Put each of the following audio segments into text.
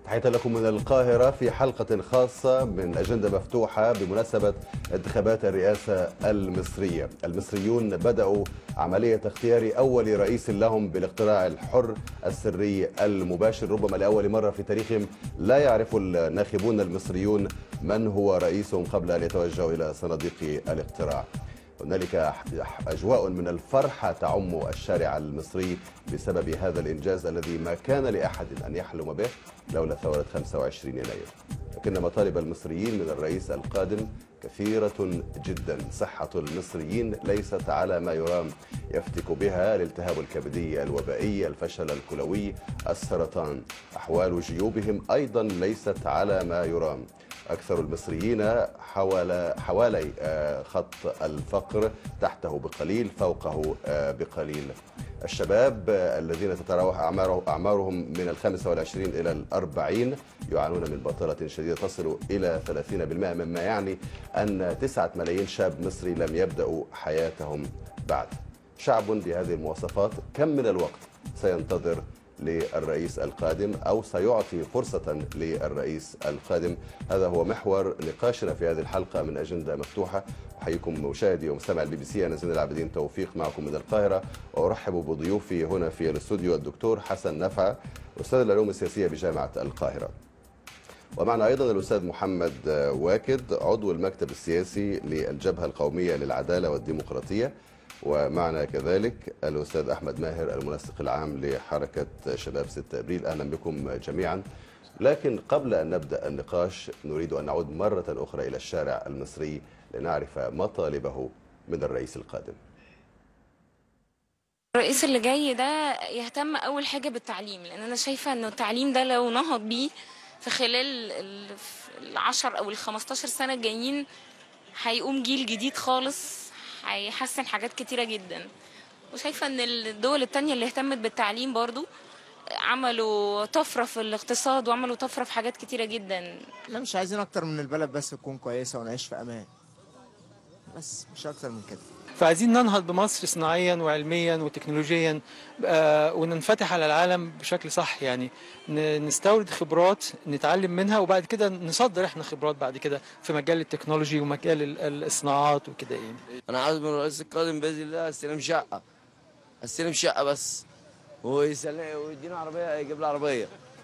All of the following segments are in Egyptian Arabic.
تحية لكم من القاهرة في حلقة خاصة من أجندة مفتوحة بمناسبة انتخابات الرئاسة المصرية المصريون بدأوا عملية اختيار أول رئيس لهم بالاقتراع الحر السري المباشر ربما لأول مرة في تاريخهم لا يعرف الناخبون المصريون من هو رئيسهم قبل أن يتوجهوا إلى صناديق الاقتراع هنالك أجواء من الفرحة تعم الشارع المصري بسبب هذا الإنجاز الذي ما كان لأحد أن يحلم به لولا ثورة 25 يناير لكن مطالب المصريين من الرئيس القادم كثيرة جدا صحة المصريين ليست على ما يرام يفتك بها الالتهاب الكبدي الوبائي الفشل الكلوي السرطان أحوال جيوبهم أيضا ليست على ما يرام أكثر المصريين حوالي, حوالي خط الفقر تحته بقليل فوقه بقليل الشباب الذين تتراوح أعمارهم من الخامسة والعشرين إلى الأربعين يعانون من بطالة شديدة تصل إلى 30% مما يعني أن تسعة ملايين شاب مصري لم يبدأوا حياتهم بعد شعب بهذه المواصفات كم من الوقت سينتظر للرئيس القادم أو سيعطي فرصة للرئيس القادم هذا هو محور نقاشنا في هذه الحلقة من أجندة مفتوحة أحييكم مشاهدي ومستمع البي بي سي أنا زين العابدين توفيق معكم من القاهرة وأرحب بضيوفي هنا في الاستوديو الدكتور حسن نفع أستاذ العلوم السياسية بجامعة القاهرة ومعنا أيضا الأستاذ محمد واكد عضو المكتب السياسي للجبهة القومية للعدالة والديمقراطية ومعنا كذلك الأستاذ أحمد ماهر المنسق العام لحركة شباب 6 أبريل أهلا بكم جميعا لكن قبل أن نبدأ النقاش نريد أن نعود مرة أخرى إلى الشارع المصري لنعرف مطالبه من الرئيس القادم الرئيس اللي جاي ده يهتم أول حاجة بالتعليم لأن أنا شايفة أنه التعليم ده لو نهض بيه في خلال العشر أو الخمستاشر سنة الجايين هيقوم جيل جديد خالص هيحسن حاجات كتيرة جدا وشايفة ان الدول التانية اللي اهتمت بالتعليم برضو عملوا طفرة في الاقتصاد وعملوا طفرة في حاجات كتيرة جدا لا مش عايزين اكتر من البلد بس تكون كويسة ونعيش في امان بس مش اكتر من كده فعايزين ننهض بمصر صناعيا وعلميا وتكنولوجيا آه وننفتح على العالم بشكل صح يعني نستورد خبرات نتعلم منها وبعد كده نصدر احنا خبرات بعد كده في مجال التكنولوجي ومجال الصناعات وكده يعني انا عاوز من الرئيس القادم باذن الله استلم شقه استلم شقه بس ويدينا عربيه يجيب لي عربيه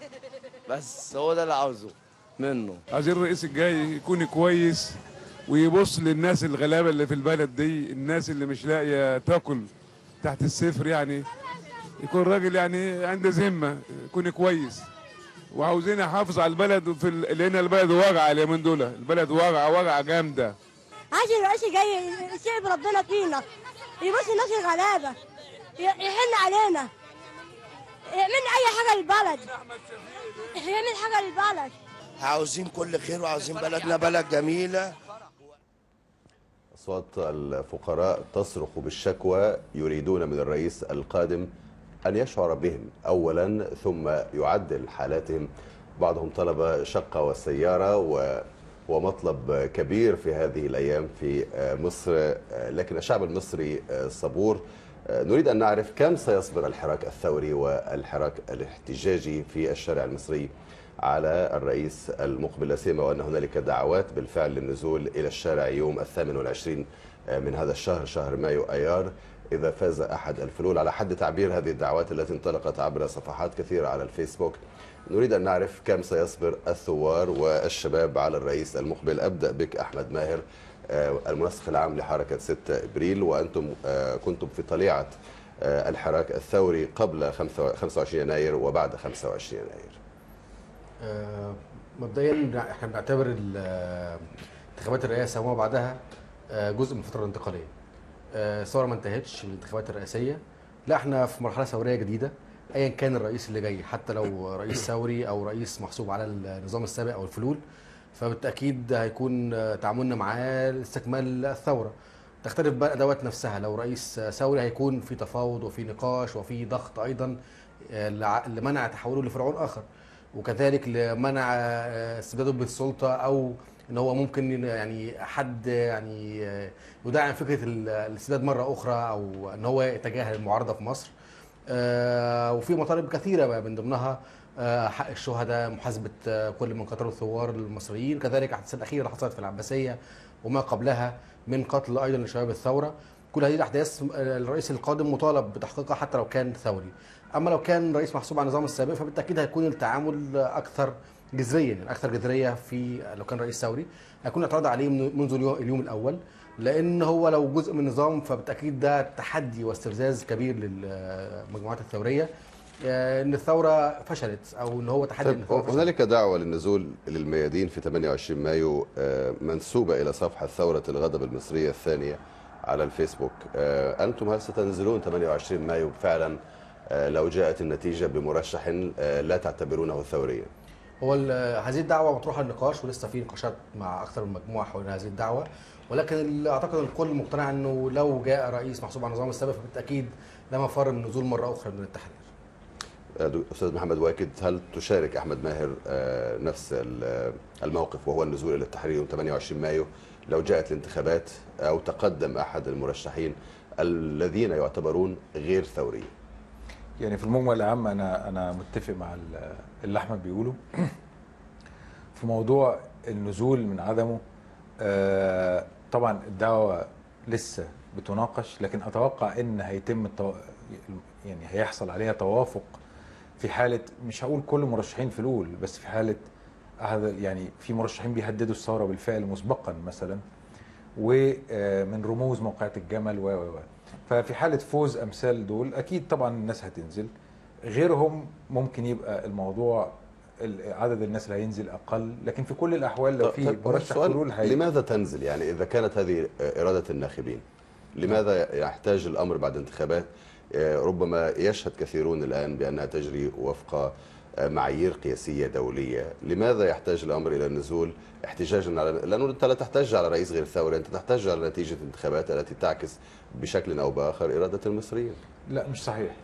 بس هو ده اللي عاوزه منه عايزين الرئيس الجاي يكون كويس ويبص للناس الغلابه اللي في البلد دي الناس اللي مش لاقيه تاكل تحت الصفر يعني يكون راجل يعني عنده ذمه يكون كويس وعاوزين يحافظ على البلد في ال... لان البلد واجعه اليومين دول البلد واجعه واجعه جامده عايز الرئيس جاي يسيب ربنا فينا يبص الناس الغلابه يحن علينا يعمل اي حاجه للبلد يعمل حاجه للبلد عاوزين كل خير وعاوزين بلدنا بلد جميله أصوات الفقراء تصرخ بالشكوى يريدون من الرئيس القادم أن يشعر بهم أولا ثم يعدل حالاتهم بعضهم طلب شقة وسيارة وهو مطلب كبير في هذه الأيام في مصر لكن الشعب المصري صبور نريد أن نعرف كم سيصبر الحراك الثوري والحراك الاحتجاجي في الشارع المصري على الرئيس المقبل لا سيما وان هنالك دعوات بالفعل للنزول الى الشارع يوم الثامن والعشرين من هذا الشهر شهر مايو ايار اذا فاز احد الفلول على حد تعبير هذه الدعوات التي انطلقت عبر صفحات كثيره على الفيسبوك نريد ان نعرف كم سيصبر الثوار والشباب على الرئيس المقبل ابدا بك احمد ماهر المنسق العام لحركه 6 ابريل وانتم كنتم في طليعه الحراك الثوري قبل 25 يناير وبعد 25 يناير آه مبدئيا احنا بنعتبر انتخابات الرئاسه وما بعدها آه جزء من الفتره الانتقاليه. آه الثوره ما انتهتش بالانتخابات الرئاسيه لا احنا في مرحله ثوريه جديده ايا كان الرئيس اللي جاي حتى لو رئيس ثوري او رئيس محسوب على النظام السابق او الفلول فبالتاكيد هيكون تعاملنا معاه لاستكمال الثوره. تختلف بقى الادوات نفسها لو رئيس ثوري هيكون في تفاوض وفي نقاش وفي ضغط ايضا لمنع تحوله لفرعون اخر. وكذلك لمنع استبداده بالسلطه او ان هو ممكن يعني حد يعني يدعم فكره الاستبداد مره اخرى او ان هو يتجاهل المعارضه في مصر وفي مطالب كثيره من ضمنها آه، حق الشهداء محاسبه آه، كل من قتلوا الثوار المصريين كذلك الاحداث الاخيره اللي حصلت في العباسيه وما قبلها من قتل ايضا لشباب الثوره كل هذه الاحداث آه، الرئيس القادم مطالب بتحقيقها حتى لو كان ثوري اما لو كان رئيس محسوب على النظام السابق فبالتاكيد هيكون التعامل اكثر جذريا يعني اكثر جذريه في لو كان رئيس ثوري هيكون الاعتراض عليه من- منذ اليوم, اليوم الاول لان هو لو جزء من النظام فبالتاكيد ده تحدي واستفزاز كبير للمجموعات الثوريه آه، ان الثوره فشلت او ان هو تحدي ان طيب الثوره فشلت. هنالك دعوة للنزول للميادين في 28 مايو آه، منسوبة إلى صفحة ثورة الغضب المصرية الثانية على الفيسبوك آه، أنتم هل ستنزلون 28 مايو فعلا آه، لو جاءت النتيجة بمرشح آه، لا تعتبرونه ثوريا هو ال- هذه الدعوه مطروحه للنقاش ولسه في نقاشات مع اكثر من مجموعه حول هذه الدعوه ولكن ال- اعتقد الكل مقتنع انه لو جاء رئيس محسوب على النظام السابق فبالتاكيد لا مفر من النزول مره اخرى من التحرير آه، دو- أستاذ محمد واكد هل تشارك أحمد ماهر آه، نفس ال- الموقف وهو النزول إلى التحرير يوم 28 مايو لو جاءت الانتخابات أو تقدم أحد المرشحين الذين يعتبرون غير ثوريين يعني في المجمل العام انا انا متفق مع ال- اللي احمد بيقوله في موضوع النزول من عدمه آه، طبعا الدعوه لسه بتناقش لكن اتوقع ان هيتم التو... يعني هيحصل عليها توافق في حاله مش هقول كل المرشحين في الاول بس في حاله هذا يعني في مرشحين بيهددوا الثوره بالفعل مسبقا مثلا ومن رموز موقعة الجمل و و و ففي حالة فوز أمثال دول أكيد طبعا الناس هتنزل غيرهم ممكن يبقى الموضوع ال- عدد الناس اللي هينزل أقل لكن في كل الأحوال لو في طيب، مرشح السؤال حلول هي لماذا تنزل يعني إذا كانت هذه إرادة الناخبين لماذا يحتاج الأمر بعد انتخابات آه، ربما يشهد كثيرون الآن بأنها تجري وفق آه، معايير قياسية دولية لماذا يحتاج الأمر إلى النزول احتجاجا على لأنه أنت لا تحتاج على رئيس غير ثوري أنت تحتاج على نتيجة انتخابات التي تعكس بشكل أو بآخر إرادة المصريين لا مش صحيح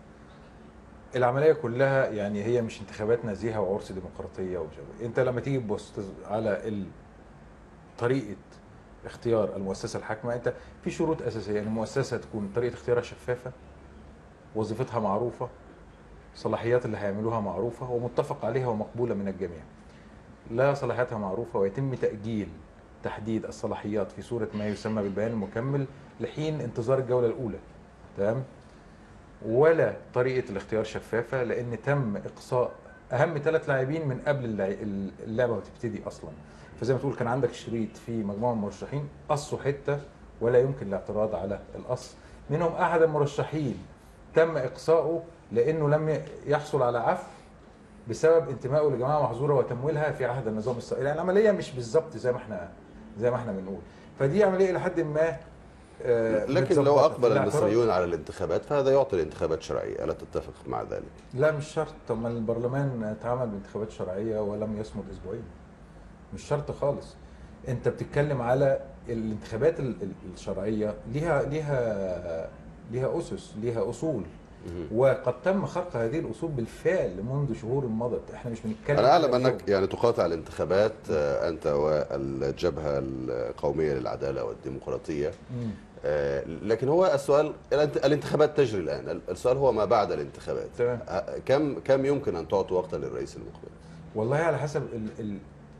العملية كلها يعني هي مش انتخابات نزيهة وعرس ديمقراطية ومش عارف إيه. انت لما تيجي تبص تز- على ال- طريقة اختيار المؤسسة الحاكمة انت في شروط أساسية يعني المؤسسة تكون طريقة اختيارها شفافة وظيفتها معروفة صلاحيات اللي هيعملوها معروفة ومتفق عليها ومقبولة من الجميع لا صلاحياتها معروفة ويتم تأجيل تحديد الصلاحيات في صورة ما يسمى بالبيان المكمل لحين انتظار الجولة الأولى تمام ولا طريقة الاختيار شفافة لأن تم إقصاء أهم ثلاث لاعبين من قبل اللع- اللعبة ما تبتدي أصلا فزي ما تقول كان عندك شريط في مجموعة من المرشحين قصوا حتة ولا يمكن الاعتراض على القص منهم أحد المرشحين تم إقصاؤه لأنه لم يحصل على عفو بسبب انتمائه لجماعه محظوره وتمويلها في عهد النظام السابق يعني العمليه مش بالظبط زي ما احنا زي ما احنا بنقول فدي عمليه الى حد ما آه، لكن لو متظبطة. أقبل الاعتراض- المصريون على الانتخابات فهذا يعطي الانتخابات شرعية ألا تتفق مع ذلك؟ لا مش شرط طب ما البرلمان اتعمل بانتخابات شرعيه ولم يصمد اسبوعين مش شرط خالص انت بتتكلم على الانتخابات ال- ال- الشرعيه ليها ليها ليها اسس ليها اصول وقد تم خرق هذه الاصول بالفعل منذ شهور مضت احنا مش بنتكلم أنا أعلم على أنك يعني تقاطع الانتخابات آه، أنت والجبهة القومية للعدالة والديمقراطية مم. آه، لكن هو السؤال الانت- الانتخابات تجري الآن السؤال هو ما بعد الانتخابات تمام. آه، كم كم يمكن أن تعطوا وقتا للرئيس المقبل والله على حسب ال ال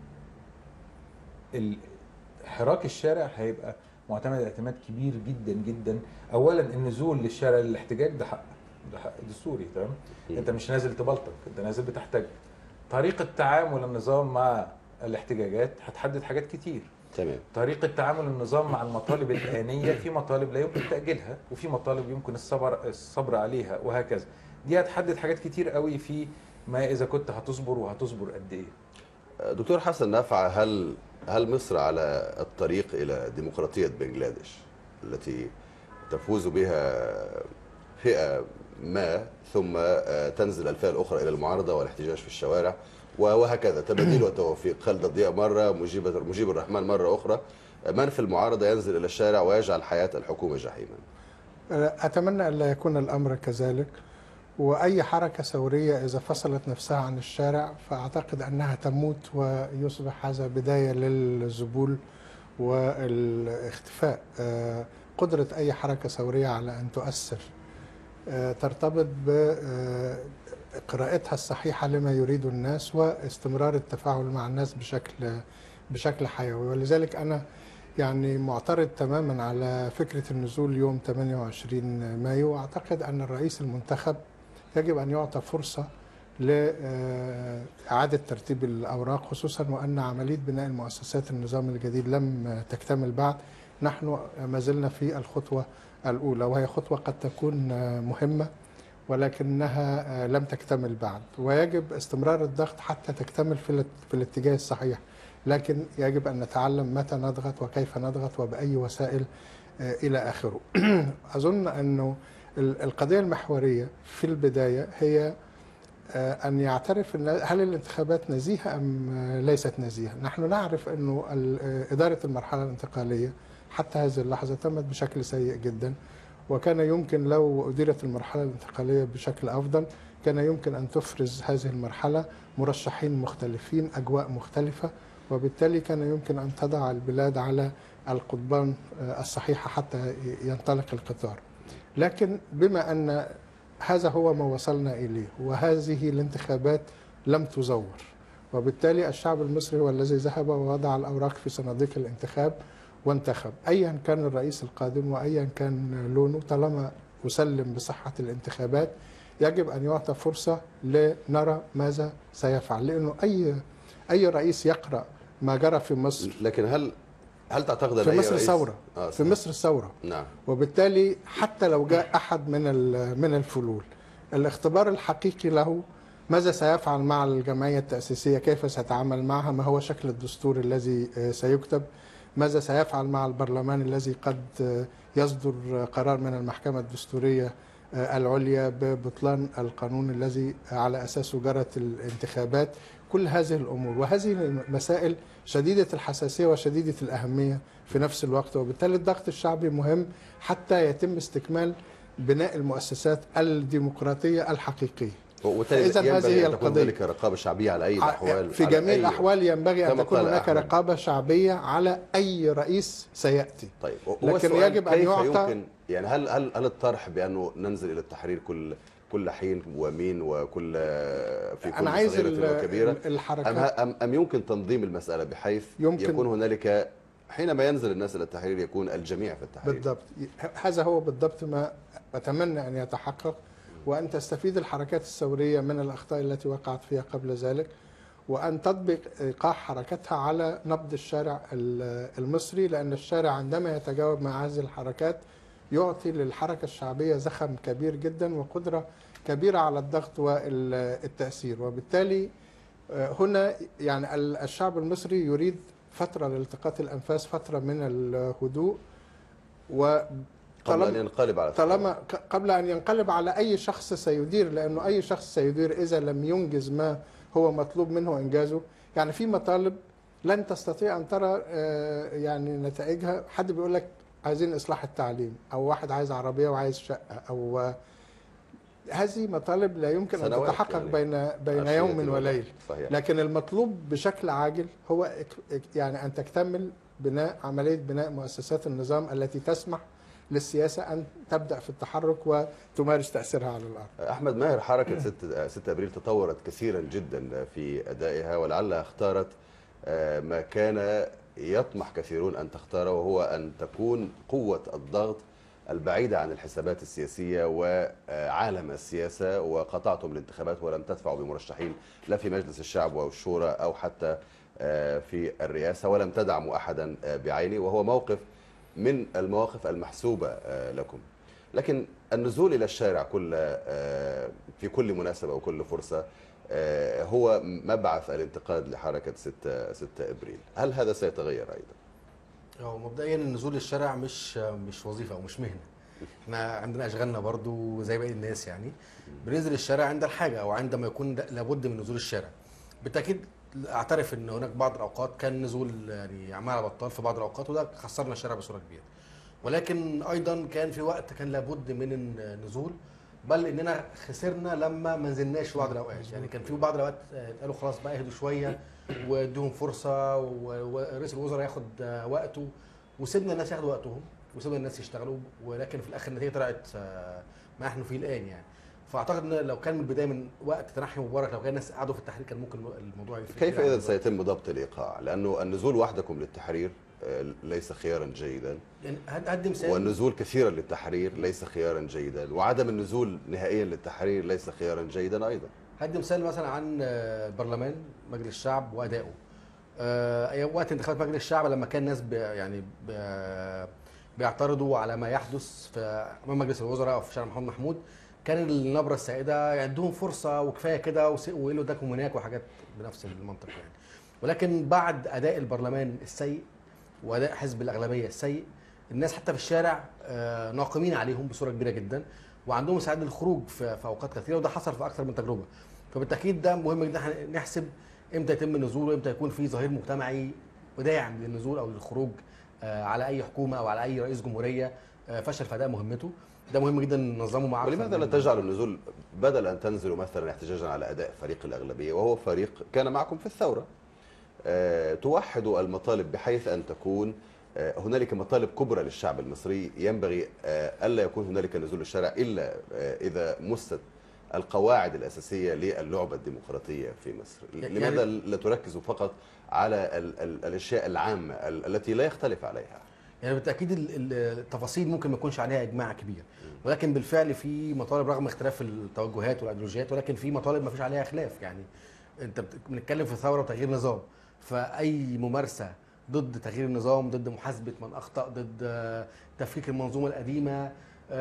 ال حراك الشارع هيبقى معتمد اعتماد كبير جدا جدا اولا النزول للشارع للاحتجاج ده حق ده حق دستوري تمام انت مش نازل تبلطج انت نازل بتحتاج طريقه تعامل النظام مع الاحتجاجات هتحدد حاجات كتير تمام طريقة تعامل النظام مع المطالب الآنية في مطالب لا يمكن تأجيلها وفي مطالب يمكن الصبر الصبر عليها وهكذا دي هتحدد حاجات كتير قوي في ما إذا كنت هتصبر وهتصبر قد إيه آه، دكتور حسن نافع هل هل مصر على الطريق إلى ديمقراطية بنغلاديش التي تفوز بها فئة ما ثم آه، تنزل الفئة الأخرى إلى المعارضة والاحتجاج في الشوارع و- وهكذا تباديل وتوفيق خالد الضياء مرة مجيب مجيب الرحمن مرة أخرى من في المعارضة ينزل إلى الشارع ويجعل حياة الحكومة جحيما أتمنى ألا يكون الأمر كذلك وأي حركة ثورية إذا فصلت نفسها عن الشارع فأعتقد أنها تموت ويصبح هذا بداية للذبول والاختفاء آه، قدرة أي حركة ثورية على أن تؤثر آه، ترتبط بقراءتها الصحيحة لما يريد الناس واستمرار التفاعل مع الناس بشكل بشكل حيوي ولذلك أنا يعني معترض تماما على فكرة النزول يوم 28 مايو وأعتقد أن الرئيس المنتخب يجب أن يعطى فرصة لإعادة ترتيب الأوراق خصوصا وأن عملية بناء المؤسسات النظام الجديد لم تكتمل بعد نحن ما زلنا في الخطوة الأولى وهي خطوة قد تكون مهمة ولكنها لم تكتمل بعد ويجب استمرار الضغط حتى تكتمل في الات- في الاتجاه الصحيح لكن يجب أن نتعلم متى نضغط وكيف نضغط وبأي وسائل آه، إلى آخره أظن أنه ال- القضية المحورية في البداية هي آه، أن يعترف أن هل الانتخابات نزيهة أم آه، ليست نزيهة نحن نعرف أنه ال- آه، إدارة المرحلة الانتقالية حتى هذه اللحظة تمت بشكل سيء جدا وكان يمكن لو أديرت المرحلة الانتقالية بشكل أفضل كان يمكن أن تفرز هذه المرحلة مرشحين مختلفين أجواء مختلفة وبالتالي كان يمكن أن تضع البلاد على القضبان آه، الصحيحة حتى ينطلق القطار لكن بما أن هذا هو ما وصلنا إليه وهذه الانتخابات لم تزور وبالتالي الشعب المصري هو الذي ذهب ووضع الأوراق في صناديق الانتخاب وانتخب أيا كان الرئيس القادم وأيا كان لونه طالما أسلم بصحة الانتخابات يجب أن يعطى فرصة لنرى ماذا سيفعل لأنه أي أي رئيس يقرأ ما جرى في مصر لكن هل هل تعتقد أن في أي مصر رئيس- ثورة آه في مصر ثورة نعم وبالتالي حتى لو جاء احد من ال- من الفلول الاختبار الحقيقي له ماذا سيفعل مع الجمعيه التاسيسيه كيف سيتعامل معها ما هو شكل الدستور الذي آه، سيكتب ماذا سيفعل مع البرلمان الذي قد آه، يصدر قرار من المحكمه الدستوريه آه، العليا ببطلان القانون الذي على اساسه جرت الانتخابات كل هذه الامور وهذه مسائل شديده الحساسيه وشديده الاهميه في نفس الوقت وبالتالي الضغط الشعبي مهم حتى يتم استكمال بناء المؤسسات الديمقراطيه الحقيقيه وبالتالي فإذا ينبغي هذه هي أن تكون القضية. هنالك رقابة شعبية على أي الأحوال في على جميع أي- الاحوال ينبغي ان كما تكون قال هناك أحمد. رقابه شعبيه على اي رئيس سياتي طيب هو لكن السؤال يجب ان كيف يعطى يمكن يعني هل هل هل الطرح بانه ننزل الى التحرير كل كل حين ومين وكل في كل أنا عايز صغيرة ال- وكبيرة ال- الحركات- أم, أم, أم يمكن تنظيم المسألة بحيث يمكن- يكون هنالك حينما ينزل الناس إلى التحرير يكون الجميع في التحرير بالضبط هذا هو بالضبط ما اتمنى ان يتحقق وان تستفيد الحركات الثوريه من الاخطاء التي وقعت فيها قبل ذلك وان تطبق ايقاع حركتها على نبض الشارع ال- المصري لان الشارع عندما يتجاوب مع هذه الحركات يعطي للحركه الشعبيه زخم كبير جدا وقدره كبيره على الضغط والتاثير وبالتالي آه، هنا يعني ال- الشعب المصري يريد فتره لالتقاط الانفاس فتره من الهدوء و قبل أن ينقلب على طالما ك- قبل ان ينقلب على اي شخص سيدير لانه اي شخص سيدير اذا لم ينجز ما هو مطلوب منه انجازه يعني في مطالب لن تستطيع ان ترى آه، يعني نتائجها حد بيقول لك عايزين اصلاح التعليم او واحد عايز عربيه وعايز شقه او آه، هذه مطالب لا يمكن ان سنوات تتحقق يعني. بين بين عشية يوم وليلة. وليل صحيح. لكن المطلوب بشكل عاجل هو إك- إك- يعني ان تكتمل بناء عمليه بناء مؤسسات النظام التي تسمح للسياسه ان تبدا في التحرك وتمارس تاثيرها على الارض. أحمد ماهر حركة 6 6 أبريل تطورت كثيرا جدا في أدائها ولعلها اختارت آه، ما كان يطمح كثيرون أن تختاره وهو أن تكون قوة الضغط البعيدة عن الحسابات السياسية وعالم السياسة وقطعتم الانتخابات ولم تدفعوا بمرشحين لا في مجلس الشعب والشورى أو حتى آه، في الرئاسة ولم تدعموا أحدا آه، بعينه وهو موقف من المواقف المحسوبة آه، لكم لكن النزول إلى الشارع كل آه، في كل مناسبة وكل فرصة آه، هو مبعث الانتقاد لحركة 6 6 إبريل هل هذا سيتغير أيضا؟ هو مبدئيا النزول للشارع مش مش وظيفه او مش مهنه احنا عندنا اشغالنا برضو زي باقي الناس يعني بننزل الشارع عند الحاجه او عندما يكون لا- لابد من نزول الشارع بالتاكيد اعترف ان هناك بعض الاوقات كان نزول يعني عمال على بطال في بعض الاوقات وده خسرنا الشارع بصوره كبيره ولكن ايضا كان في وقت كان لابد من النزول بل اننا خسرنا لما ما نزلناش في بعض الاوقات يعني كان في بعض الاوقات آه، قالوا خلاص بقى اهدوا شويه وادوهم فرصه و- ورئيس الوزراء ياخد آه، وقته وسيبنا الناس ياخدوا وقتهم وسيبنا الناس يشتغلوا ولكن في الاخر النتيجه طلعت آه، ما نحن فيه الان يعني فاعتقد ان لو كان من البدايه من وقت تنحي مبارك لو كان الناس قعدوا في التحرير كان ممكن الموضوع يفرق كيف يعني اذا سيتم ضبط الايقاع؟ لانه النزول وحدكم للتحرير آه، ليس خيارا جيدا يعني هد- هدي مثال والنزول كثيرا للتحرير ليس خيارا جيدا وعدم النزول نهائيا للتحرير ليس خيارا جيدا ايضا هدي مثال مثلا عن آه، البرلمان مجلس الشعب وادائه آه، ايام وقت انتخابات مجلس الشعب لما كان الناس بي يعني بي بيعترضوا على ما يحدث في امام مجلس الوزراء او في شارع محمد محمود كان النبره السائده يدوهم فرصه وكفايه كده وس- وايه اللي اداكم هناك وحاجات بنفس المنطق يعني ولكن بعد اداء البرلمان السيء واداء حزب الاغلبيه السيء الناس حتى في الشارع آه، ناقمين عليهم بصوره كبيره جدا وعندهم استعداد للخروج في في اوقات كثيره وده حصل في اكثر من تجربه فبالتاكيد ده مهم جدا إحنا نحسب امتى يتم النزول وامتى يكون في ظهير مجتمعي وداعم للنزول او للخروج آه، على اي حكومه او على اي رئيس جمهوريه آه، فشل في اداء مهمته ده مهم جدا ننظمه مع أكثر ولماذا من- لا تجعلوا النزول بدل ان تنزلوا مثلا احتجاجا على اداء فريق الاغلبيه وهو فريق كان معكم في الثوره آه، توحدوا المطالب بحيث ان تكون آه، هنالك مطالب كبرى للشعب المصري ينبغي آه، الا يكون هنالك نزول الشارع الا آه، اذا مست القواعد الاساسيه للعبه الديمقراطيه في مصر يعني- لماذا لا تركزوا فقط على ال- ال- الاشياء العامه ال- التي لا يختلف عليها يعني بالتاكيد ال- ال- التفاصيل ممكن ما يكونش عليها اجماع كبير ولكن بالفعل في مطالب رغم اختلاف التوجهات والايديولوجيات ولكن في مطالب ما فيش عليها خلاف يعني انت بت- بنتكلم في ثوره وتغيير نظام فاي ممارسه ضد تغيير النظام ضد محاسبه من اخطا ضد آه، تفكيك المنظومه القديمه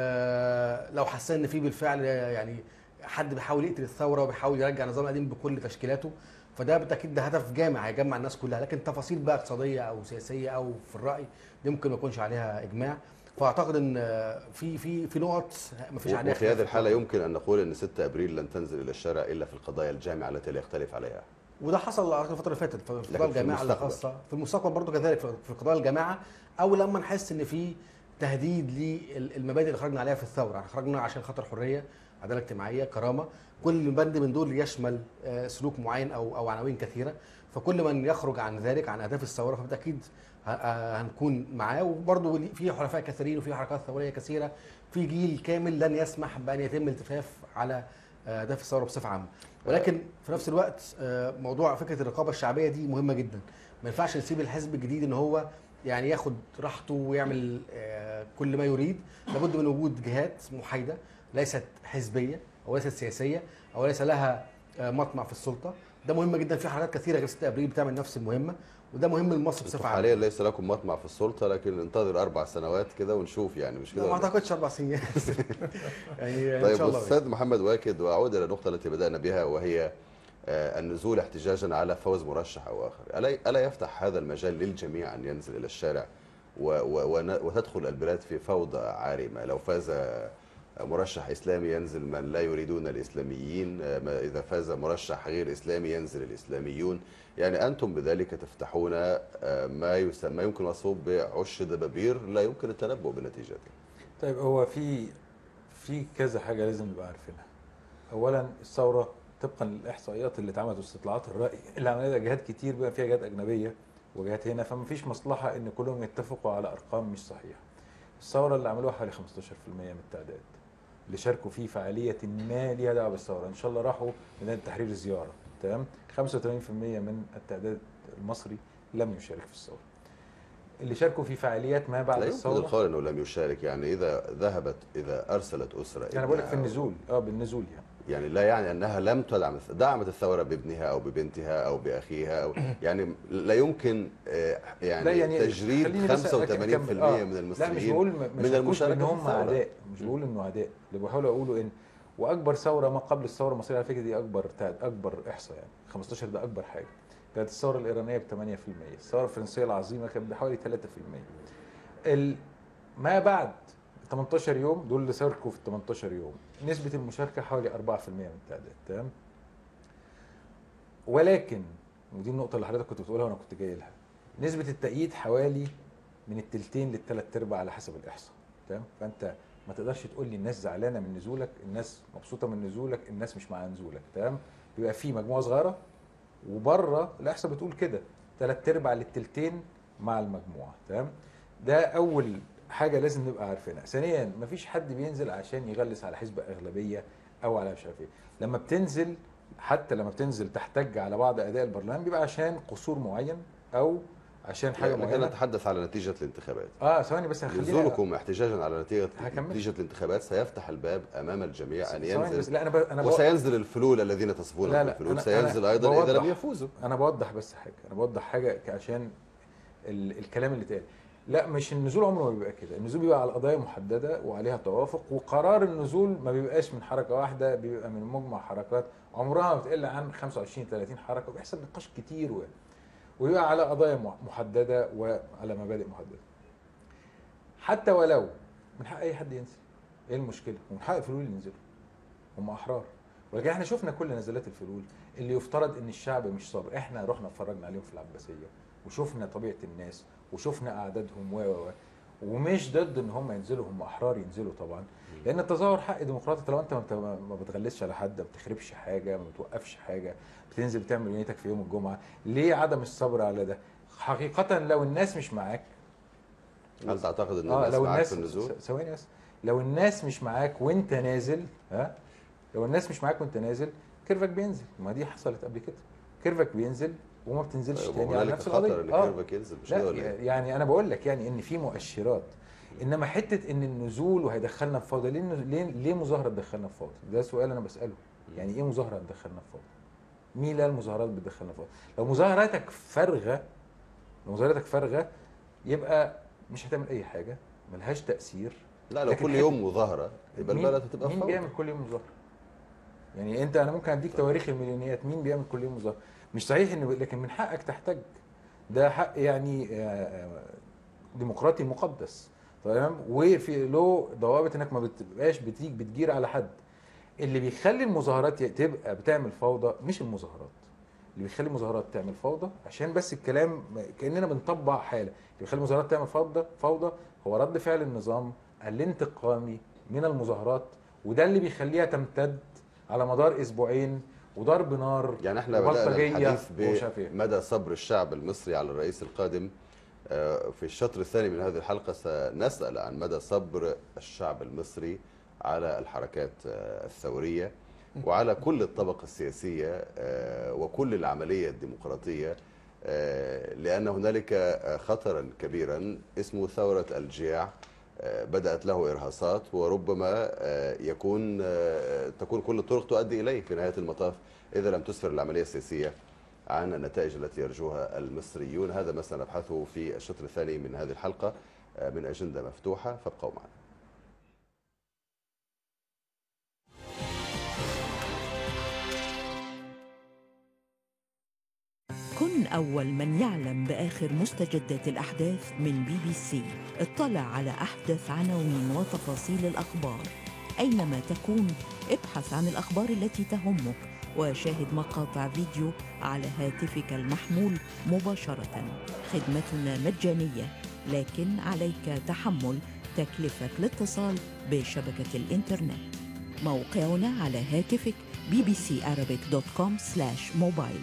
آه، لو حسينا ان في بالفعل يعني حد بيحاول يقتل الثوره وبيحاول يرجع النظام القديم بكل تشكيلاته فده بالتاكيد ده هدف جامع هيجمع الناس كلها لكن تفاصيل بقى اقتصاديه او سياسيه او في الراي دي ممكن ما يكونش عليها اجماع فاعتقد ان آه، في في في نقط ما فيش عليها وفي هذه خلاف. الحاله يمكن ان نقول ان 6 ابريل لن تنزل الى الشارع الا في القضايا الجامعه التي لا يختلف عليها وده حصل على الفتره اللي فاتت في لكن قضايا في الجماعه المستقبل. الخاصه في المستقبل برضه كذلك في في قضايا الجماعه او لما نحس ان في تهديد للمبادئ اللي خرجنا عليها في الثوره احنا خرجنا عشان خاطر حريه عداله اجتماعيه كرامه كل بند من دول يشمل آه، سلوك معين او او عناوين كثيره فكل من يخرج عن ذلك عن اهداف الثوره فبالتاكيد ه- آه، هنكون معاه وبرضه في حلفاء كثيرين وفي حركات ثوريه كثيره في جيل كامل لن يسمح بان يتم الالتفاف على آه، اهداف الثوره بصفه عامه ولكن في نفس الوقت آه، موضوع فكره الرقابه الشعبيه دي مهمه جدا ما ينفعش نسيب الحزب الجديد ان هو يعني ياخد راحته ويعمل آه، كل ما يريد لابد من وجود جهات محايده ليست حزبيه او ليست سياسيه او ليس لها آه، مطمع في السلطه ده مهم جدا في حركات كثيره غير 6 ابريل بتعمل نفس المهمه وده مهم لمصر انتم بصفه حاليا عامه ليس لكم مطمع في السلطه لكن انتظر اربع سنوات كده ونشوف يعني مش لا، كده ما ولا إيه؟ اعتقدش اربع سنين يعني ان طيب شاء الله استاذ محمد واكد واعود الى النقطه التي بدانا بها وهي آه، النزول احتجاجا على فوز مرشح او اخر الا الا يفتح هذا المجال للجميع ان ينزل الى الشارع و و ون- وتدخل البلاد في فوضى عارمه لو فاز مرشح اسلامي ينزل من لا يريدون الاسلاميين آه، ما اذا فاز مرشح غير اسلامي ينزل الاسلاميون يعني انتم بذلك تفتحون آه، ما يسمى ما يمكن وصفه بعش دبابير لا يمكن التنبؤ بنتيجته طيب هو في في كذا حاجه لازم نبقى عارفينها اولا الثوره طبقا للاحصائيات اللي اتعملت واستطلاعات الراي اللي عملتها جهات كتير بقى فيها جهات اجنبيه وجهات هنا فما فيش مصلحه ان كلهم يتفقوا على ارقام مش صحيحه الثوره اللي عملوها حوالي 15% من التعداد اللي شاركوا فيه فعاليه ما ليها دعوه بالثوره ان شاء الله راحوا ميدان التحرير زياره تمام 85% من التعداد المصري لم يشارك في الثوره اللي شاركوا في فعاليات ما بعد لا يمكن الثوره القول انه لم يشارك يعني اذا ذهبت اذا ارسلت اسره انا بقول لك في ابنها النزول اه بالنزول يعني يعني لا يعني انها لم تدعم دعمت الثوره بابنها او ببنتها او باخيها او يعني لا يمكن آه، يعني, لا يعني تجريد خليني بس 85% أكمل. آه. من لا مش المسلمين بقول مش من من المشاركه ان في هم الثورة. اعداء مش بقول انه اعداء اللي بحاول اقوله ان واكبر ثوره ما قبل الثوره المصريه على فكره دي اكبر تعد اكبر احصاء يعني 15 ده اكبر حاجه كانت الثوره الايرانيه ب 8% الثوره الفرنسيه العظيمه كانت بحوالي 3% ال... ما بعد 18 يوم دول اللي شاركوا في 18 يوم نسبه المشاركه حوالي 4% من التعداد تمام ولكن ودي النقطه اللي حضرتك كنت بتقولها وانا كنت جاي لها نسبه التأييد حوالي من التلتين للثلاث ارباع على حسب الاحصاء تمام فانت ما تقدرش تقول لي الناس زعلانه من نزولك الناس مبسوطه من نزولك الناس مش مع نزولك تمام بيبقى في مجموعه صغيره وبره الاحصاء بتقول كده ثلاث ارباع للتلتين مع المجموعه تمام ده اول حاجه لازم نبقى عارفينها ثانيا مفيش حد بينزل عشان يغلس على حزب اغلبيه او على مش عارف ايه لما بتنزل حتى لما بتنزل تحتج على بعض اداء البرلمان بيبقى عشان قصور معين او عشان حاجه لكن معينه نتحدث على نتيجه الانتخابات اه ثواني بس خلينا نزولكم احتجاجا على نتيجه هكمل. نتيجه الانتخابات سيفتح الباب امام الجميع ان ثواني بس ينزل لا انا ب... انا بوضح- وسينزل الفلول الذين تصفون لا لا بالفلول أنا- سينزل أنا ايضا اذا لم بوضح- يفوزوا انا بوضح بس حاجه انا بوضح حاجه عشان ال... الكلام اللي اتقال لا مش النزول عمره ما بيبقى كده النزول بيبقى على قضايا محدده وعليها توافق وقرار النزول ما بيبقاش من حركه واحده بيبقى من مجمع حركات عمرها ما بتقل عن 25 30 حركه وبيحصل نقاش كتير و... ويبقى على قضايا م- محدده وعلى مبادئ محدده حتى ولو من حق اي حد ينزل ايه المشكله ومن حق الفلول ينزلوا هم احرار ولكن احنا شفنا كل نزلات الفلول اللي يفترض ان الشعب مش صابر احنا رحنا اتفرجنا عليهم في العباسيه وشفنا طبيعه الناس وشفنا اعدادهم و و و ومش ضد ان هم ينزلوا هم احرار ينزلوا طبعا لان التظاهر حق ديمقراطي طالما انت ما بت- ما بتغلسش على حد ما بتخربش حاجه ما بتوقفش حاجه بتنزل بتعمل نيتك في يوم الجمعه ليه عدم الصبر على ده حقيقه لو الناس مش معاك هل تعتقد ان اه الناس لو معاك الناس في النزول؟ ث- ثواني بس لو الناس مش معاك وانت نازل ها لو الناس مش معاك وانت نازل كيرفك بينزل ما دي حصلت قبل كده كيرفك بينزل وما بتنزلش طيب، تاني على وهنالك نفس خطر القضيه ان آه. كيرفك ينزل مش لا كده ولا ايه؟ يعني انا بقول لك يعني ان في مؤشرات انما حته ان النزول وهيدخلنا في فوضى ليه النز- ليه ليه مظاهره تدخلنا في فوضى ده سؤال انا بساله يعني ايه مظاهره تدخلنا في فوضى مين لا المظاهرات بتدخلنا في فوضى لو مظاهراتك فارغه لو مظاهراتك فارغه يبقى مش هتعمل اي حاجه ملهاش تاثير لا لو لكن كل حتة- يوم مظاهره يبقى مين- البلد هتبقى في مين فوضى بيعمل كل يوم مظاهره يعني انت انا ممكن اديك تواريخ المليونيات مين بيعمل كل يوم مظاهره مش صحيح ان لكن من حقك تحتج ده حق يعني آه، آه، ديمقراطي مقدس تمام وفي له ضوابط انك ما بتبقاش بتيجي بتجير على حد اللي بيخلي المظاهرات ي- تبقى بتعمل فوضى مش المظاهرات اللي بيخلي المظاهرات تعمل فوضى عشان بس الكلام ما- كاننا بنطبق حاله اللي بيخلي المظاهرات تعمل فوضى فوضى هو رد فعل النظام الانتقامي من المظاهرات وده اللي بيخليها تمتد على مدار اسبوعين وضرب نار يعني احنا بدانا وبلطجية الحديث ومش عارف ايه. بمدى صبر الشعب المصري على الرئيس القادم آه، في الشطر الثاني من هذه الحلقه سنسال عن مدى صبر الشعب المصري على الحركات آه، الثوريه وعلى كل الطبقه السياسيه آه، وكل العمليه الديمقراطيه آه، لان هنالك آه، خطرا كبيرا اسمه ثوره الجياع آه، بدات له ارهاصات وربما آه، يكون آه، تكون كل الطرق تؤدي اليه في نهايه المطاف اذا لم تسفر العمليه السياسيه عن النتائج التي يرجوها المصريون هذا ما سنبحثه في الشطر الثاني من هذه الحلقه آه، من اجنده مفتوحه فابقوا معنا كن أول من يعلم بآخر مستجدات الأحداث من بي بي سي اطلع على أحدث عناوين وتفاصيل الأخبار أينما تكون ابحث عن الأخبار التي تهمك وشاهد مقاطع فيديو على هاتفك المحمول مباشرة خدمتنا مجانية لكن عليك تحمل تكلفة الاتصال بشبكة الإنترنت موقعنا على هاتفك bbcarabic.com slash mobile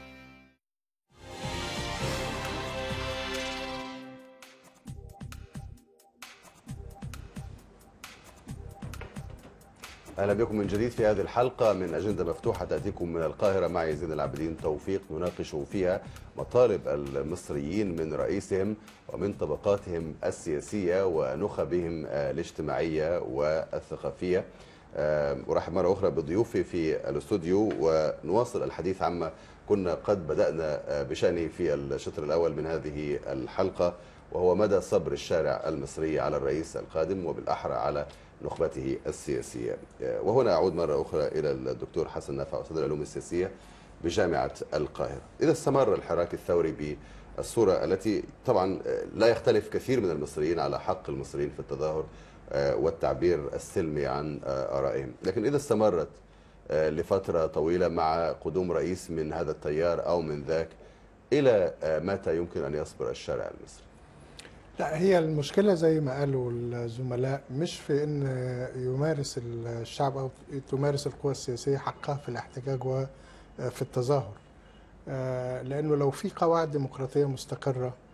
اهلا بكم من جديد في هذه الحلقه من اجنده مفتوحه تاتيكم من القاهره معي زين العابدين توفيق نناقش فيها مطالب المصريين من رئيسهم ومن طبقاتهم السياسيه ونخبهم آه، الاجتماعيه والثقافيه آه، ارحب مره اخرى بضيوفي في الاستوديو ونواصل الحديث عما كنا قد بدانا آه، بشانه في الشطر الاول من هذه الحلقه وهو مدى صبر الشارع المصري على الرئيس القادم وبالاحرى على نخبته السياسيه آه، وهنا اعود مره اخرى الى الدكتور حسن نافع استاذ العلوم السياسيه بجامعه القاهره اذا استمر الحراك الثوري بالصوره التي طبعا آه، لا يختلف كثير من المصريين على حق المصريين في التظاهر آه، والتعبير السلمي عن آه، ارائهم لكن اذا استمرت آه، لفتره طويله مع قدوم رئيس من هذا التيار او من ذاك الى آه، متى يمكن ان يصبر الشارع المصري لا هي المشكلة زي ما قالوا الزملاء مش في ان يمارس الشعب او تمارس القوى السياسية حقها في الاحتجاج وفي التظاهر آه، لانه لو في قواعد ديمقراطية مستقرة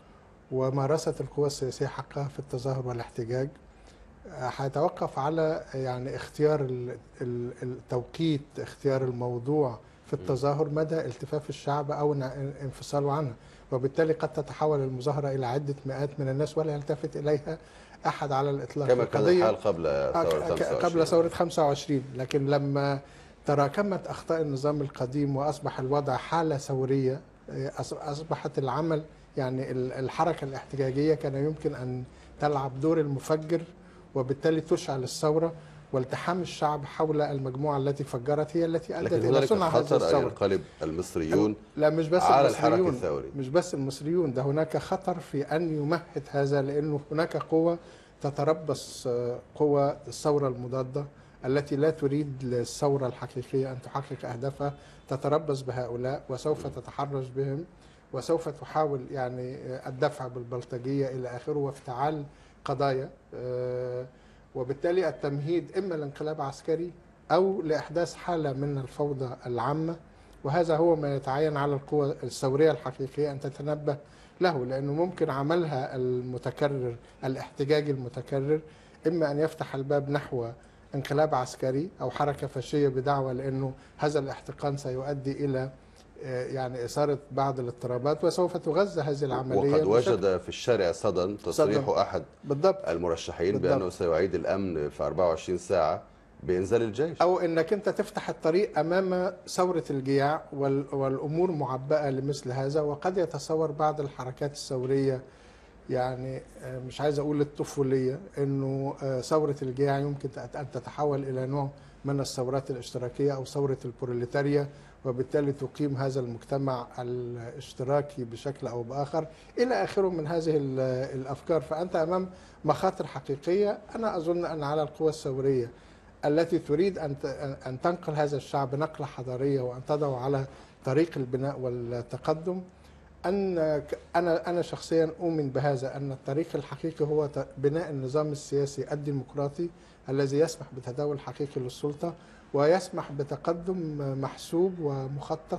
ومارست القوى السياسية حقها في التظاهر والاحتجاج آه، هيتوقف على يعني اختيار ال- ال- التوقيت اختيار الموضوع في التظاهر مدى التفاف الشعب او ان- انفصاله عنها وبالتالي قد تتحول المظاهرة إلى عدة مئات من الناس ولا يلتفت إليها أحد على الإطلاق كما كان القضية- الحال قبل آه، ثورة ك- 25 قبل ثورة 25 لكن لما تراكمت أخطاء النظام القديم وأصبح الوضع حالة ثورية آه، أص- أصبحت العمل يعني ال- الحركة الاحتجاجية كان يمكن أن تلعب دور المفجر وبالتالي تشعل الثورة والتحام الشعب حول المجموعة التي فجرت هي التي أدت لكن إلى هنالك صنع هذه خطر أن الثورة ينقلب المصريون لا مش بس على الحراك المصريون الثوري مش بس المصريون ده هناك خطر في ان يمهد هذا لانه هناك قوة تتربص آه، قوى الثورة المضادة التي لا تريد الثورة الحقيقية ان تحقق اهدافها تتربص بهؤلاء وسوف تتحرش بهم وسوف تحاول يعني آه، الدفع بالبلطجية الى اخره وافتعال قضايا آه، وبالتالي التمهيد اما لانقلاب عسكري او لاحداث حالة من الفوضى العامة وهذا هو ما يتعين على القوى الثورية الحقيقية أن تتنبه له لأنه ممكن عملها المتكرر الاحتجاج المتكرر إما أن يفتح الباب نحو انقلاب عسكري أو حركة فاشية بدعوى لأنه هذا الاحتقان سيؤدي إلى آه، يعني إثارة بعض الاضطرابات وسوف تغذى هذه العملية وقد بشكل- وجد في الشارع صدى تصريح صدى. أحد بالضبط المرشحين بالضبط. بأنه سيعيد الأمن في 24 ساعة بإنزال الجيش او انك انت تفتح الطريق امام ثوره الجياع وال- والامور معبأه لمثل هذا وقد يتصور بعض الحركات الثوريه يعني آه، مش عايز اقول الطفوليه انه آه، ثوره الجياع يمكن تت- ان تتحول الى نوع من الثورات الاشتراكيه او ثوره البروليتاريا وبالتالي تقيم هذا المجتمع الاشتراكي بشكل او باخر الى اخره من هذه ال- الافكار فانت امام مخاطر حقيقيه انا اظن ان على القوى الثوريه التي تريد ان ت- ان تنقل هذا الشعب نقله حضاريه وان تضعه على طريق البناء والتقدم ان ك- انا انا شخصيا اؤمن بهذا ان الطريق الحقيقي هو ت- بناء النظام السياسي الديمقراطي الذي يسمح بتداول حقيقي للسلطه ويسمح بتقدم محسوب ومخطط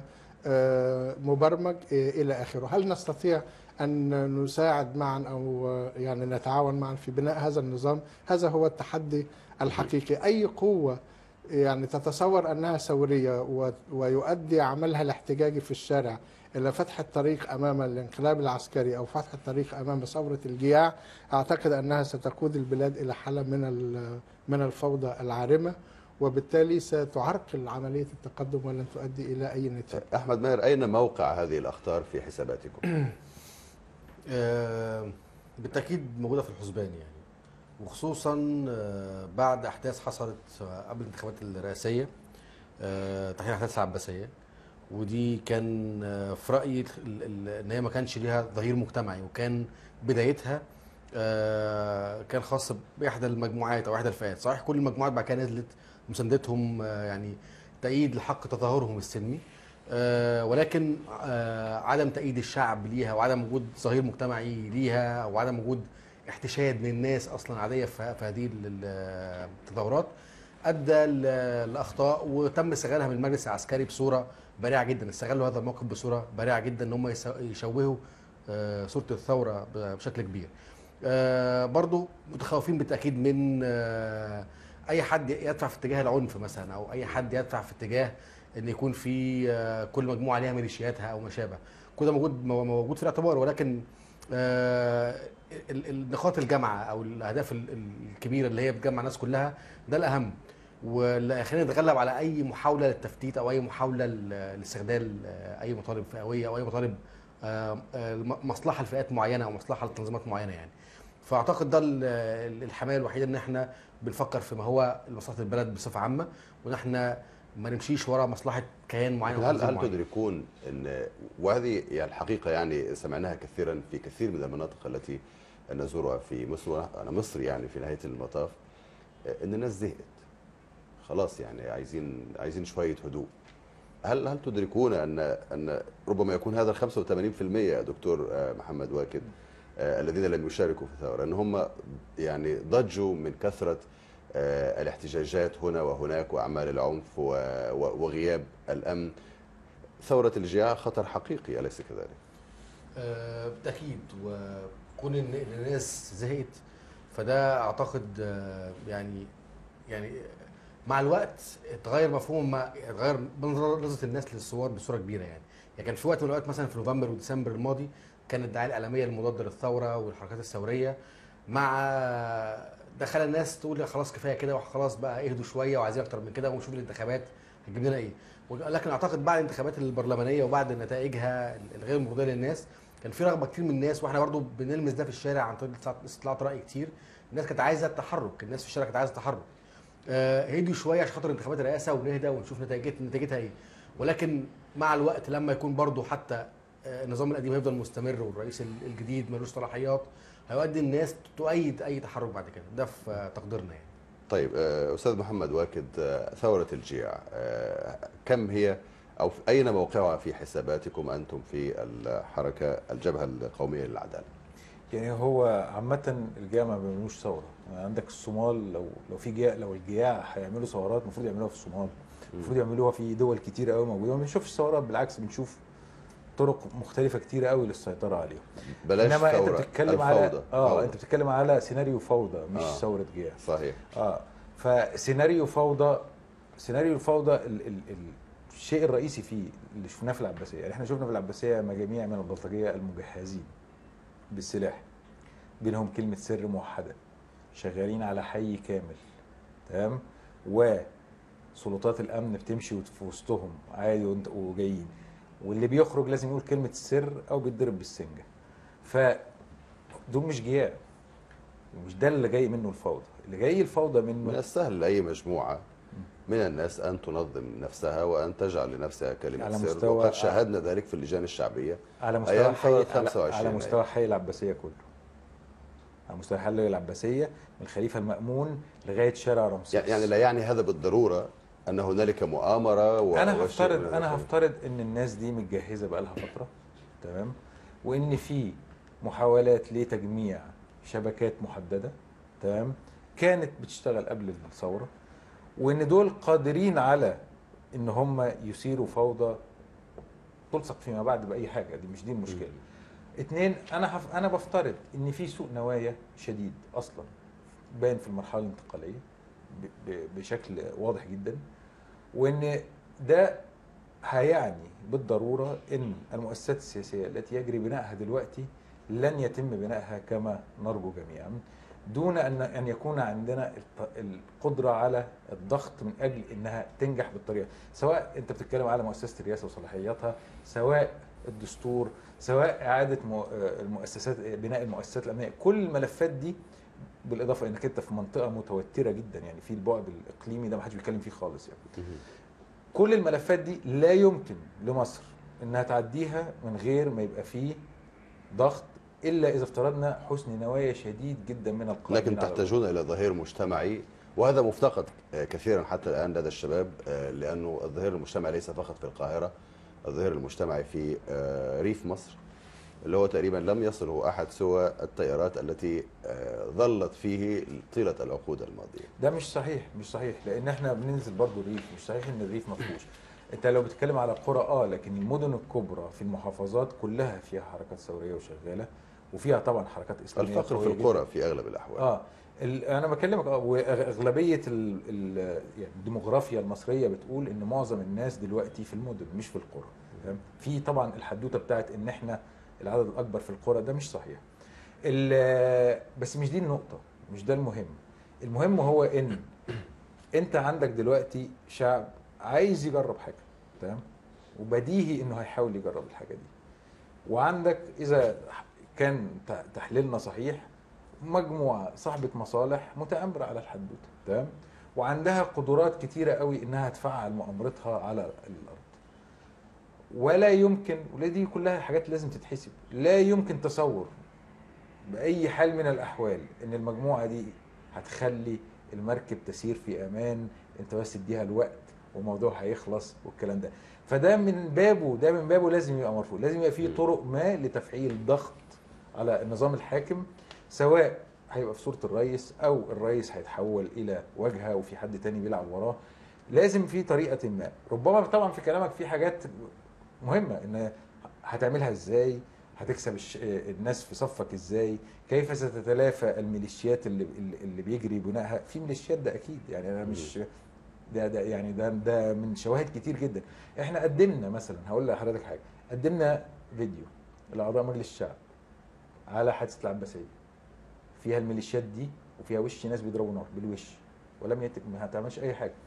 ومبرمج الى اخره هل نستطيع ان نساعد معا او يعني نتعاون معا في بناء هذا النظام هذا هو التحدي الحقيقي اي قوه يعني تتصور انها ثوريه و- ويؤدي عملها الاحتجاجي في الشارع الى فتح الطريق امام الانقلاب العسكري او فتح الطريق امام ثوره الجياع اعتقد انها ستقود البلاد الى حاله من ال- من الفوضى العارمه وبالتالي ستعرقل عمليه التقدم ولن تؤدي الى اي نتيجه. أحمد ماهر أين موقع هذه الأخطار في حساباتكم؟ آه، بالتاكيد موجوده في الحسبان يعني وخصوصا آه، بعد احداث حصلت آه، قبل الانتخابات الرئاسيه آه، تحقيق احداث العباسيه ودي كان آه، في رايي ال- ال- ان هي ما كانش ليها ظهير مجتمعي وكان بدايتها آه، كان خاص باحدى المجموعات او احدى الفئات صحيح كل المجموعات بعد كده نزلت مساندتهم آه، يعني تأييد لحق تظاهرهم السلمي آه، ولكن آه، عدم تأييد الشعب ليها وعدم وجود ظهير مجتمعي ليها وعدم وجود احتشاد من الناس اصلا عاديه في في هذه ال- ال- التظاهرات ادى ل- لاخطاء وتم استغلالها من المجلس العسكري بصوره بارعه جدا استغلوا هذا الموقف بصوره بارعه جدا ان هم يس- يشوهوا آه، صوره الثوره ب- بشكل كبير آه، برضو متخوفين بالتاكيد من آه، اي حد يدفع في اتجاه العنف مثلا او اي حد يدفع في اتجاه ان يكون في آه، كل مجموعه ليها ميليشياتها او ما شابه كل ده موجود موجود في الاعتبار ولكن آه، ال- ال- نقاط الجامعه او الاهداف ال- ال- الكبيره اللي هي بتجمع الناس كلها ده الاهم واللي خلينا نتغلب على اي محاوله للتفتيت او اي محاوله ل- لاستغلال آه، اي مطالب فئويه او اي مطالب آه، آه، مصلحه لفئات معينه او مصلحه لتنظيمات معينه يعني فاعتقد ده ال- ال- الحمايه الوحيده ان احنا بنفكر في ما هو مصلحه البلد بصفه عامه وان احنا ما نمشيش ورا مصلحه كيان معين أو هل تنظيم هل معين. تدركون ان وهذه يعني الحقيقه يعني سمعناها كثيرا في كثير من المناطق التي نزورها في مصر وانا مصري يعني في نهايه المطاف ان الناس زهقت خلاص يعني عايزين عايزين شويه هدوء هل هل تدركون ان ان ربما يكون هذا ال 85% يا دكتور آه، محمد واكد آه، الذين لم يشاركوا في الثوره ان هم يعني ضجوا من كثره آه، الاحتجاجات هنا وهناك واعمال العنف و- و- وغياب الامن ثوره الجياع خطر حقيقي اليس كذلك؟ آه، بالتاكيد وكون ان إن الناس زهقت فده اعتقد آه، يعني يعني مع الوقت اتغير مفهوم ما اتغير نظره نظرة الناس للثوار بصوره كبيره يعني يعني كان في وقت من الاوقات مثلا في نوفمبر وديسمبر الماضي كانت الدعايه الاعلاميه المضاده للثوره والحركات الثوريه مع ده خلى الناس تقول لا خلاص كفايه كده وخلاص بقى اهدوا شويه وعايزين اكتر من كده ونشوف الانتخابات هتجيب لنا ايه ولكن اعتقد بعد الانتخابات البرلمانيه وبعد نتائجها الغير مرضيه للناس كان في رغبه كتير من الناس واحنا برضو بنلمس ده في الشارع عن طريق استطلاع- استطلاعات راي كتير الناس كانت عايزه التحرك الناس في الشارع كانت عايزه التحرك آه، هدوا شويه عشان خاطر انتخابات الرئاسه ونهدى ونشوف نتيجت نتيجتها ايه ولكن مع الوقت لما يكون برضو حتى آه، النظام القديم هيفضل مستمر والرئيس ال- الجديد ملوش صلاحيات هيؤدي الناس تؤيد اي تحرك بعد كده ده في آه، تقديرنا يعني طيب آه، استاذ محمد واكد آه، ثوره الجيع آه، كم هي او في- اين موقعها في حساباتكم انتم في الحركه الجبهه القوميه للعداله؟ يعني هو عامة الجياع ما بيعملوش ثورة يعني عندك الصومال لو لو في جياع لو الجياع هيعملوا ثورات المفروض يعملوها في الصومال المفروض يعملوها في دول كتيرة قوي موجودة ما بنشوفش ثورات بالعكس بنشوف طرق مختلفة كتيرة قوي للسيطرة عليهم بلاش انما ثورة، انت بتتكلم على الفوضى. اه فوضى. انت بتتكلم على سيناريو فوضى مش آه. آه. ثورة جياع صحيح اه فسيناريو فوضى سيناريو الفوضى ال ال ال الشيء الرئيسي فيه اللي شفناه في العباسيه يعني احنا شفنا في العباسيه مجاميع من البلطجيه المجهزين بالسلاح بينهم كلمه سر موحده شغالين على حي كامل تمام وسلطات الامن بتمشي وت- في وسطهم عادي وانت- وجايين واللي بيخرج لازم يقول كلمه السر او بيتضرب بالسنجه فدول مش جياع ومش ده اللي جاي منه الفوضى اللي جاي الفوضى منه من السهل لاي مجموعه من الناس ان تنظم نفسها وان تجعل لنفسها كلمه على سر مستوى- وقد شاهدنا ذلك في اللجان الشعبيه على مستوى ايام حي ثوره على, 25 على مستوى حي العباسيه كله على مستوى حي العباسيه من الخليفه المامون لغايه شارع رمسيس يعني لا يعني هذا بالضروره ان هنالك مؤامره و... انا وشيء هفترض من انا هذا. هفترض ان الناس دي متجهزه بقالها فتره تمام وان في محاولات لتجميع شبكات محدده تمام كانت بتشتغل قبل الثوره وان دول قادرين على ان هم يثيروا فوضى تلصق فيما بعد باي حاجه دي مش دي المشكله اتنين انا هف... انا بفترض ان في سوء نوايا شديد اصلا باين في المرحله الانتقاليه ب... ب... بشكل واضح جدا وان ده هيعني بالضروره ان المؤسسات السياسيه التي يجري بنائها دلوقتي لن يتم بنائها كما نرجو جميعا دون ان ان يكون عندنا الط- القدره على الضغط من اجل انها تنجح بالطريقه سواء انت بتتكلم على مؤسسه الرئاسه وصلاحياتها سواء الدستور سواء اعاده مو- آه، المؤسسات بناء المؤسسات الامنيه كل الملفات دي بالاضافه انك انت في منطقه متوتره جدا يعني في البعد الاقليمي ده ما حدش بيتكلم فيه خالص يعني كل الملفات دي لا يمكن لمصر انها تعديها من غير ما يبقى فيه ضغط الا اذا افترضنا حسن نوايا شديد جدا من القائمين لكن على تحتاجون الى ظهير مجتمعي وهذا مفتقد آه، كثيرا حتى الان لدى الشباب آه، لانه الظهير المجتمعي ليس فقط في القاهره الظهير المجتمعي في آه، ريف مصر اللي هو تقريبا لم يصله احد سوى التيارات التي آه، ظلت فيه طيله العقود الماضيه ده مش صحيح مش صحيح لان احنا بننزل برضو الريف مش صحيح ان الريف ما فيهوش انت لو بتتكلم على قرى اه لكن المدن الكبرى في المحافظات كلها فيها حركات ثوريه وشغاله وفيها طبعا حركات اسلاميه الفقر في قوية القرى جداً. في اغلب الاحوال اه ال- انا بكلمك اه واغلبيه ال ال يعني الديموغرافيا المصريه بتقول ان معظم الناس دلوقتي في المدن مش في القرى تمام؟ في طبعا الحدوته بتاعت ان احنا العدد الاكبر في القرى ده مش صحيح ال- بس مش دي النقطه مش ده المهم المهم هو ان انت عندك دلوقتي شعب عايز يجرب حاجه تمام وبديهي انه هيحاول يجرب الحاجه دي وعندك اذا كان ت- تحليلنا صحيح مجموعه صاحبه مصالح متآمره على الحدوته تمام وعندها قدرات كتيره قوي انها تفعل مؤامرتها على الارض ولا يمكن ودي كلها حاجات لازم تتحسب لا يمكن تصور باي حال من الاحوال ان المجموعه دي هتخلي المركب تسير في امان انت بس اديها الوقت والموضوع هيخلص والكلام ده فده من بابه ده من بابه لازم يبقى مرفوض لازم يبقى فيه طرق ما لتفعيل ضغط على النظام الحاكم سواء هيبقى في صوره الرئيس او الرئيس هيتحول الى واجهه وفي حد تاني بيلعب وراه لازم في طريقه ما ربما طبعا في كلامك في حاجات مهمه ان هتعملها ازاي هتكسب الش... الناس في صفك ازاي كيف ستتلافى الميليشيات اللي اللي- اللي بيجري بنائها في ميليشيات ده اكيد يعني انا مش ده ده يعني ده ده من شواهد كتير جدا احنا قدمنا مثلا هقول لحضرتك حاجه قدمنا فيديو لاعضاء مجلس الشعب على حادثه العباسيه فيها الميليشيات دي وفيها وش ناس بيضربوا نار بالوش ولم يتم ما تعملش اي حاجه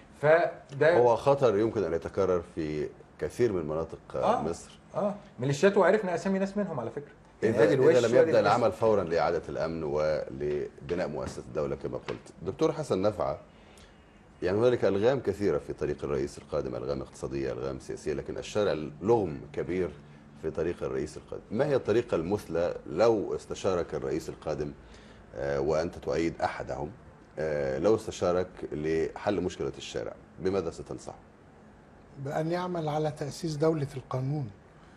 فده هو خطر يمكن ان يتكرر في كثير من مناطق آه. مصر اه ميليشيات وعرفنا اسامي ناس منهم على فكره إذا, ادي الوش إذا لم وادي يبدأ الاسم. العمل فورا لإعادة الأمن ولبناء مؤسسة الدولة كما قلت دكتور حسن نفعة يعني هنالك ألغام كثيرة في طريق الرئيس القادم ألغام اقتصادية ألغام سياسية لكن الشارع لغم كبير في طريق الرئيس القادم ما هي الطريقة المثلى لو استشارك الرئيس القادم آه، وأنت تؤيد أحدهم آه، لو استشارك لحل مشكلة الشارع بماذا ستنصح؟ بأن يعمل على تأسيس دولة القانون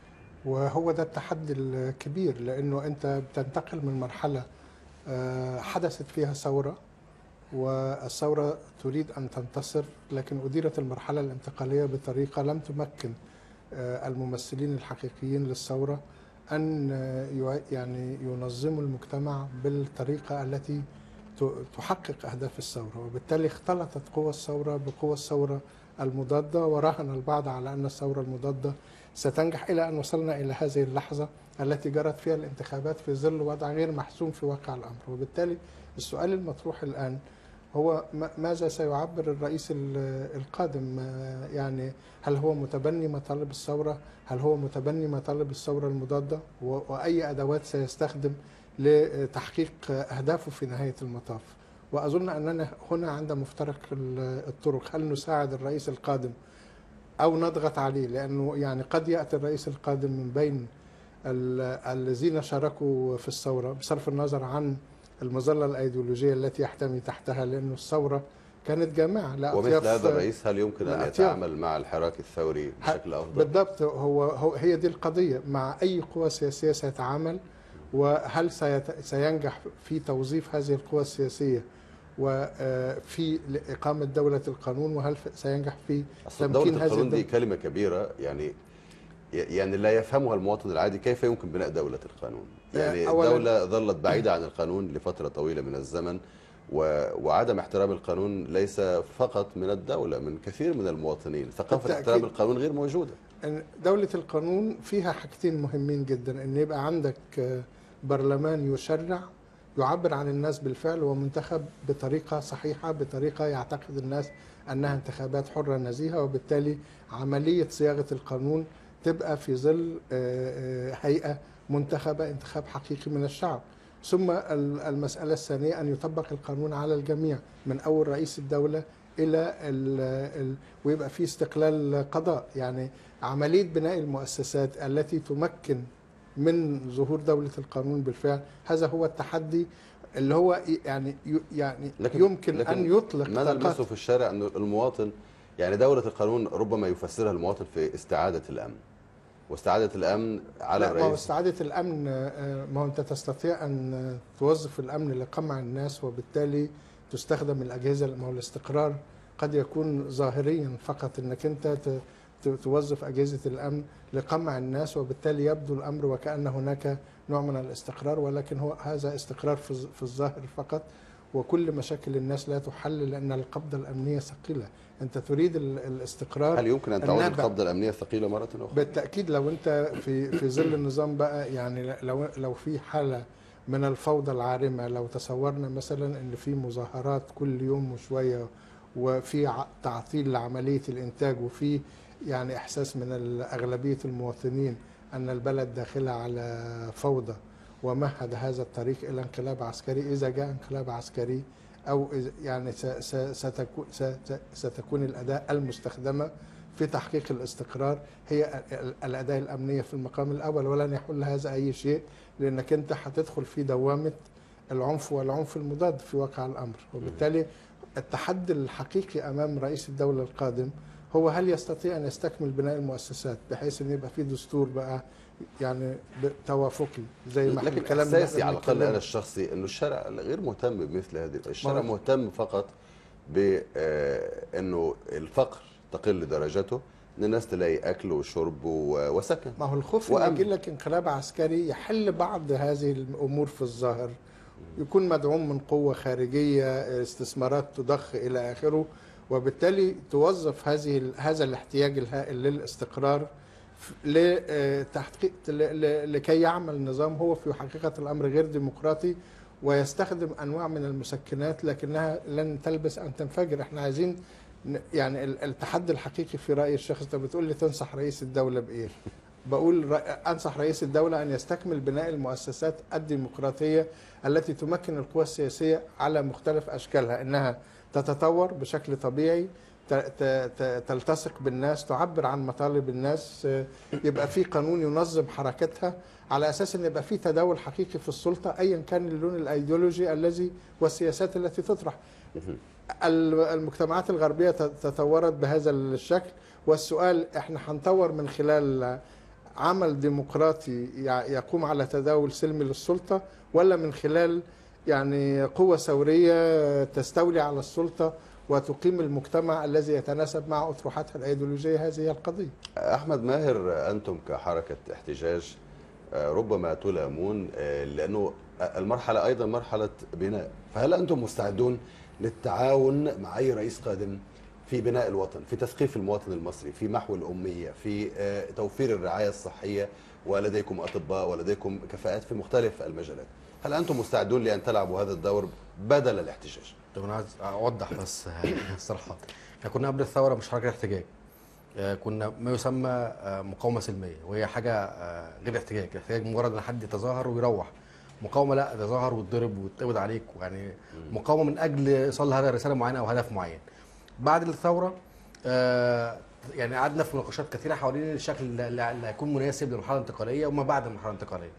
وهو ده التحدي الكبير لأنه أنت بتنتقل من مرحلة آه، حدثت فيها ثورة والثورة تريد أن تنتصر لكن أديرت المرحلة الانتقالية بطريقة لم تمكن آه، الممثلين الحقيقيين للثورة أن آه، يع- يعني ينظموا المجتمع بالطريقة التي ت- تحقق أهداف الثورة وبالتالي اختلطت قوى الثورة بقوى الثورة المضادة وراهن البعض على أن الثورة المضادة ستنجح إلى أن وصلنا إلى هذه اللحظة التي جرت فيها الانتخابات في ظل وضع غير محسوم في واقع الأمر وبالتالي السؤال المطروح الآن هو ما- ماذا سيعبر الرئيس ال- القادم آه، يعني هل هو متبني مطالب الثورة هل هو متبني مطالب الثورة المضادة و- وأي أدوات سيستخدم لتحقيق أهدافه في نهاية المطاف وأظن أننا هنا عند مفترق ال- الطرق هل نساعد الرئيس القادم أو نضغط عليه لأنه يعني قد يأتي الرئيس القادم من بين ال- الذين شاركوا في الثورة بصرف النظر عن المظلة الأيديولوجية التي يحتمي تحتها لأنه الثورة كانت جامعة لا ومثل أطياف- هذا الرئيس هل يمكن أن لأطياف. يتعامل مع الحراك الثوري بشكل أفضل؟ بالضبط هو, هو هي دي القضية مع أي قوى سياسية سيتعامل وهل سيت سينجح في توظيف هذه القوى السياسية وفي إقامة دولة القانون وهل سينجح في أصل تمكين دولة هذه القانون دي الدولة كلمة كبيرة يعني يعني لا يفهمها المواطن العادي كيف يمكن بناء دولة القانون يعني أولاً- الدولة ظلت بعيدة عن القانون لفترة طويلة من الزمن و... وعدم احترام القانون ليس فقط من الدولة من كثير من المواطنين ثقافة بالتأكيد. احترام القانون غير موجودة إن دولة القانون فيها حاجتين مهمين جدا ان يبقى عندك آه، برلمان يشرع يعبر عن الناس بالفعل ومنتخب بطريقة صحيحة بطريقة يعتقد الناس أنها انتخابات حرة نزيهة وبالتالي عملية صياغة القانون تبقى في ظل آه، آه، هيئة منتخبة انتخاب حقيقي من الشعب ثم ال- المسألة الثانية أن يطبق القانون على الجميع من أول رئيس الدولة إلى ال ال ويبقى في استقلال قضاء يعني عملية بناء المؤسسات التي تمكن من ظهور دولة القانون بالفعل هذا هو التحدي اللي هو يعني يعني لكن يمكن لكن أن يطلق ما طاقات نلمسه في الشارع أنه المواطن يعني دولة القانون ربما يفسرها المواطن في استعادة الأمن واستعادة الأمن على لا ما هو الرئيس استعادة الأمن آه، ما هو أنت تستطيع أن آه، توظف الأمن لقمع الناس وبالتالي تستخدم الأجهزة ما هو الاستقرار قد يكون ظاهريا فقط أنك أنت ت- ت- توظف أجهزة الأمن لقمع الناس وبالتالي يبدو الأمر وكأن هناك نوع من الاستقرار ولكن هو هذا استقرار في الظ- في الظاهر فقط وكل مشاكل الناس لا تحل لأن القبضة الأمنية ثقيلة أنت تريد ال- الاستقرار هل يمكن أن تعود النابع. القبضة الأمنية الثقيلة مرة أخرى؟ بالتاكيد لو انت في في ظل النظام بقى يعني لو لو في حاله من الفوضى العارمه لو تصورنا مثلا ان في مظاهرات كل يوم وشويه وفي ع- تعطيل لعمليه الانتاج وفي يعني احساس من ال- اغلبيه المواطنين ان البلد داخله على فوضى ومهد هذا الطريق الى انقلاب عسكري اذا جاء انقلاب عسكري او إذا- يعني س- س- ستكون س- ستكون الاداه المستخدمه في تحقيق الاستقرار هي ال- الاداه الامنيه في المقام الاول ولن يحل هذا اي شيء لانك انت هتدخل في دوامه العنف والعنف المضاد في واقع الامر وبالتالي التحدي الحقيقي امام رئيس الدوله القادم هو هل يستطيع ان يستكمل بناء المؤسسات بحيث ان يبقى في دستور بقى يعني ب- توافقي زي ما احنا لكن الكلام اللي احساسي احنا على الاقل بنتكلمه. انا الشخصي انه الشارع غير مهتم بمثل هذه الشارع ما هو- مهتم فقط بانه الفقر تقل درجته ان الناس تلاقي اكل وشرب و- وسكن ما هو الخوف وأمن. ان يجي لك انقلاب عسكري يحل بعض هذه الامور في الظاهر يكون مدعوم من قوه خارجيه استثمارات تضخ الى اخره وبالتالي توظف هذه ال- هذا الاحتياج الهائل للاستقرار ف- لتحقيق ل- ل- لكي يعمل نظام هو في حقيقه الامر غير ديمقراطي ويستخدم انواع من المسكنات لكنها لن تلبس ان تنفجر احنا عايزين ن- يعني ال- التحدي الحقيقي في راي الشخص انت بتقول لي تنصح رئيس الدوله بايه بقول رأ- انصح رئيس الدوله ان يستكمل بناء المؤسسات الديمقراطيه التي تمكن القوى السياسيه على مختلف اشكالها انها تتطور بشكل طبيعي ت- ت- ت- تلتصق بالناس تعبر عن مطالب الناس آه، يبقى في قانون ينظم حركتها على اساس ان يبقى في تداول حقيقي في السلطه ايا كان اللون الايديولوجي الذي والسياسات التي تطرح ال- المجتمعات الغربيه ت- تطورت بهذا الشكل والسؤال احنا هنطور من خلال عمل ديمقراطي يع- يقوم على تداول سلمي للسلطه ولا من خلال يعني قوه ثوريه تستولي على السلطه وتقيم المجتمع الذي يتناسب مع اطروحاتها الايديولوجيه هذه هي القضيه احمد ماهر انتم كحركه احتجاج آه، ربما تلامون آه، لانه المرحله ايضا مرحله بناء فهل انتم مستعدون للتعاون مع اي رئيس قادم في بناء الوطن في تثقيف المواطن المصري في محو الاميه في آه، توفير الرعايه الصحيه ولديكم اطباء ولديكم كفاءات في مختلف المجالات هل انتم مستعدون لان تلعبوا هذا الدور بدل الاحتجاج طب انا عايز اوضح بس الصراحه احنا كنا قبل الثوره مش حركه احتجاج آه، كنا ما يسمى آه، مقاومه سلميه وهي حاجه آه، غير احتجاج الاحتجاج مجرد ان حد يتظاهر ويروح مقاومه لا تظاهر وتضرب ويتقبض عليك يعني مقاومه من اجل ايصال هذا رساله معينه او هدف معين بعد الثوره آه، يعني قعدنا في مناقشات كثيره حوالين الشكل اللي اللي هيكون مناسب للمرحله الانتقاليه وما بعد المرحله الانتقاليه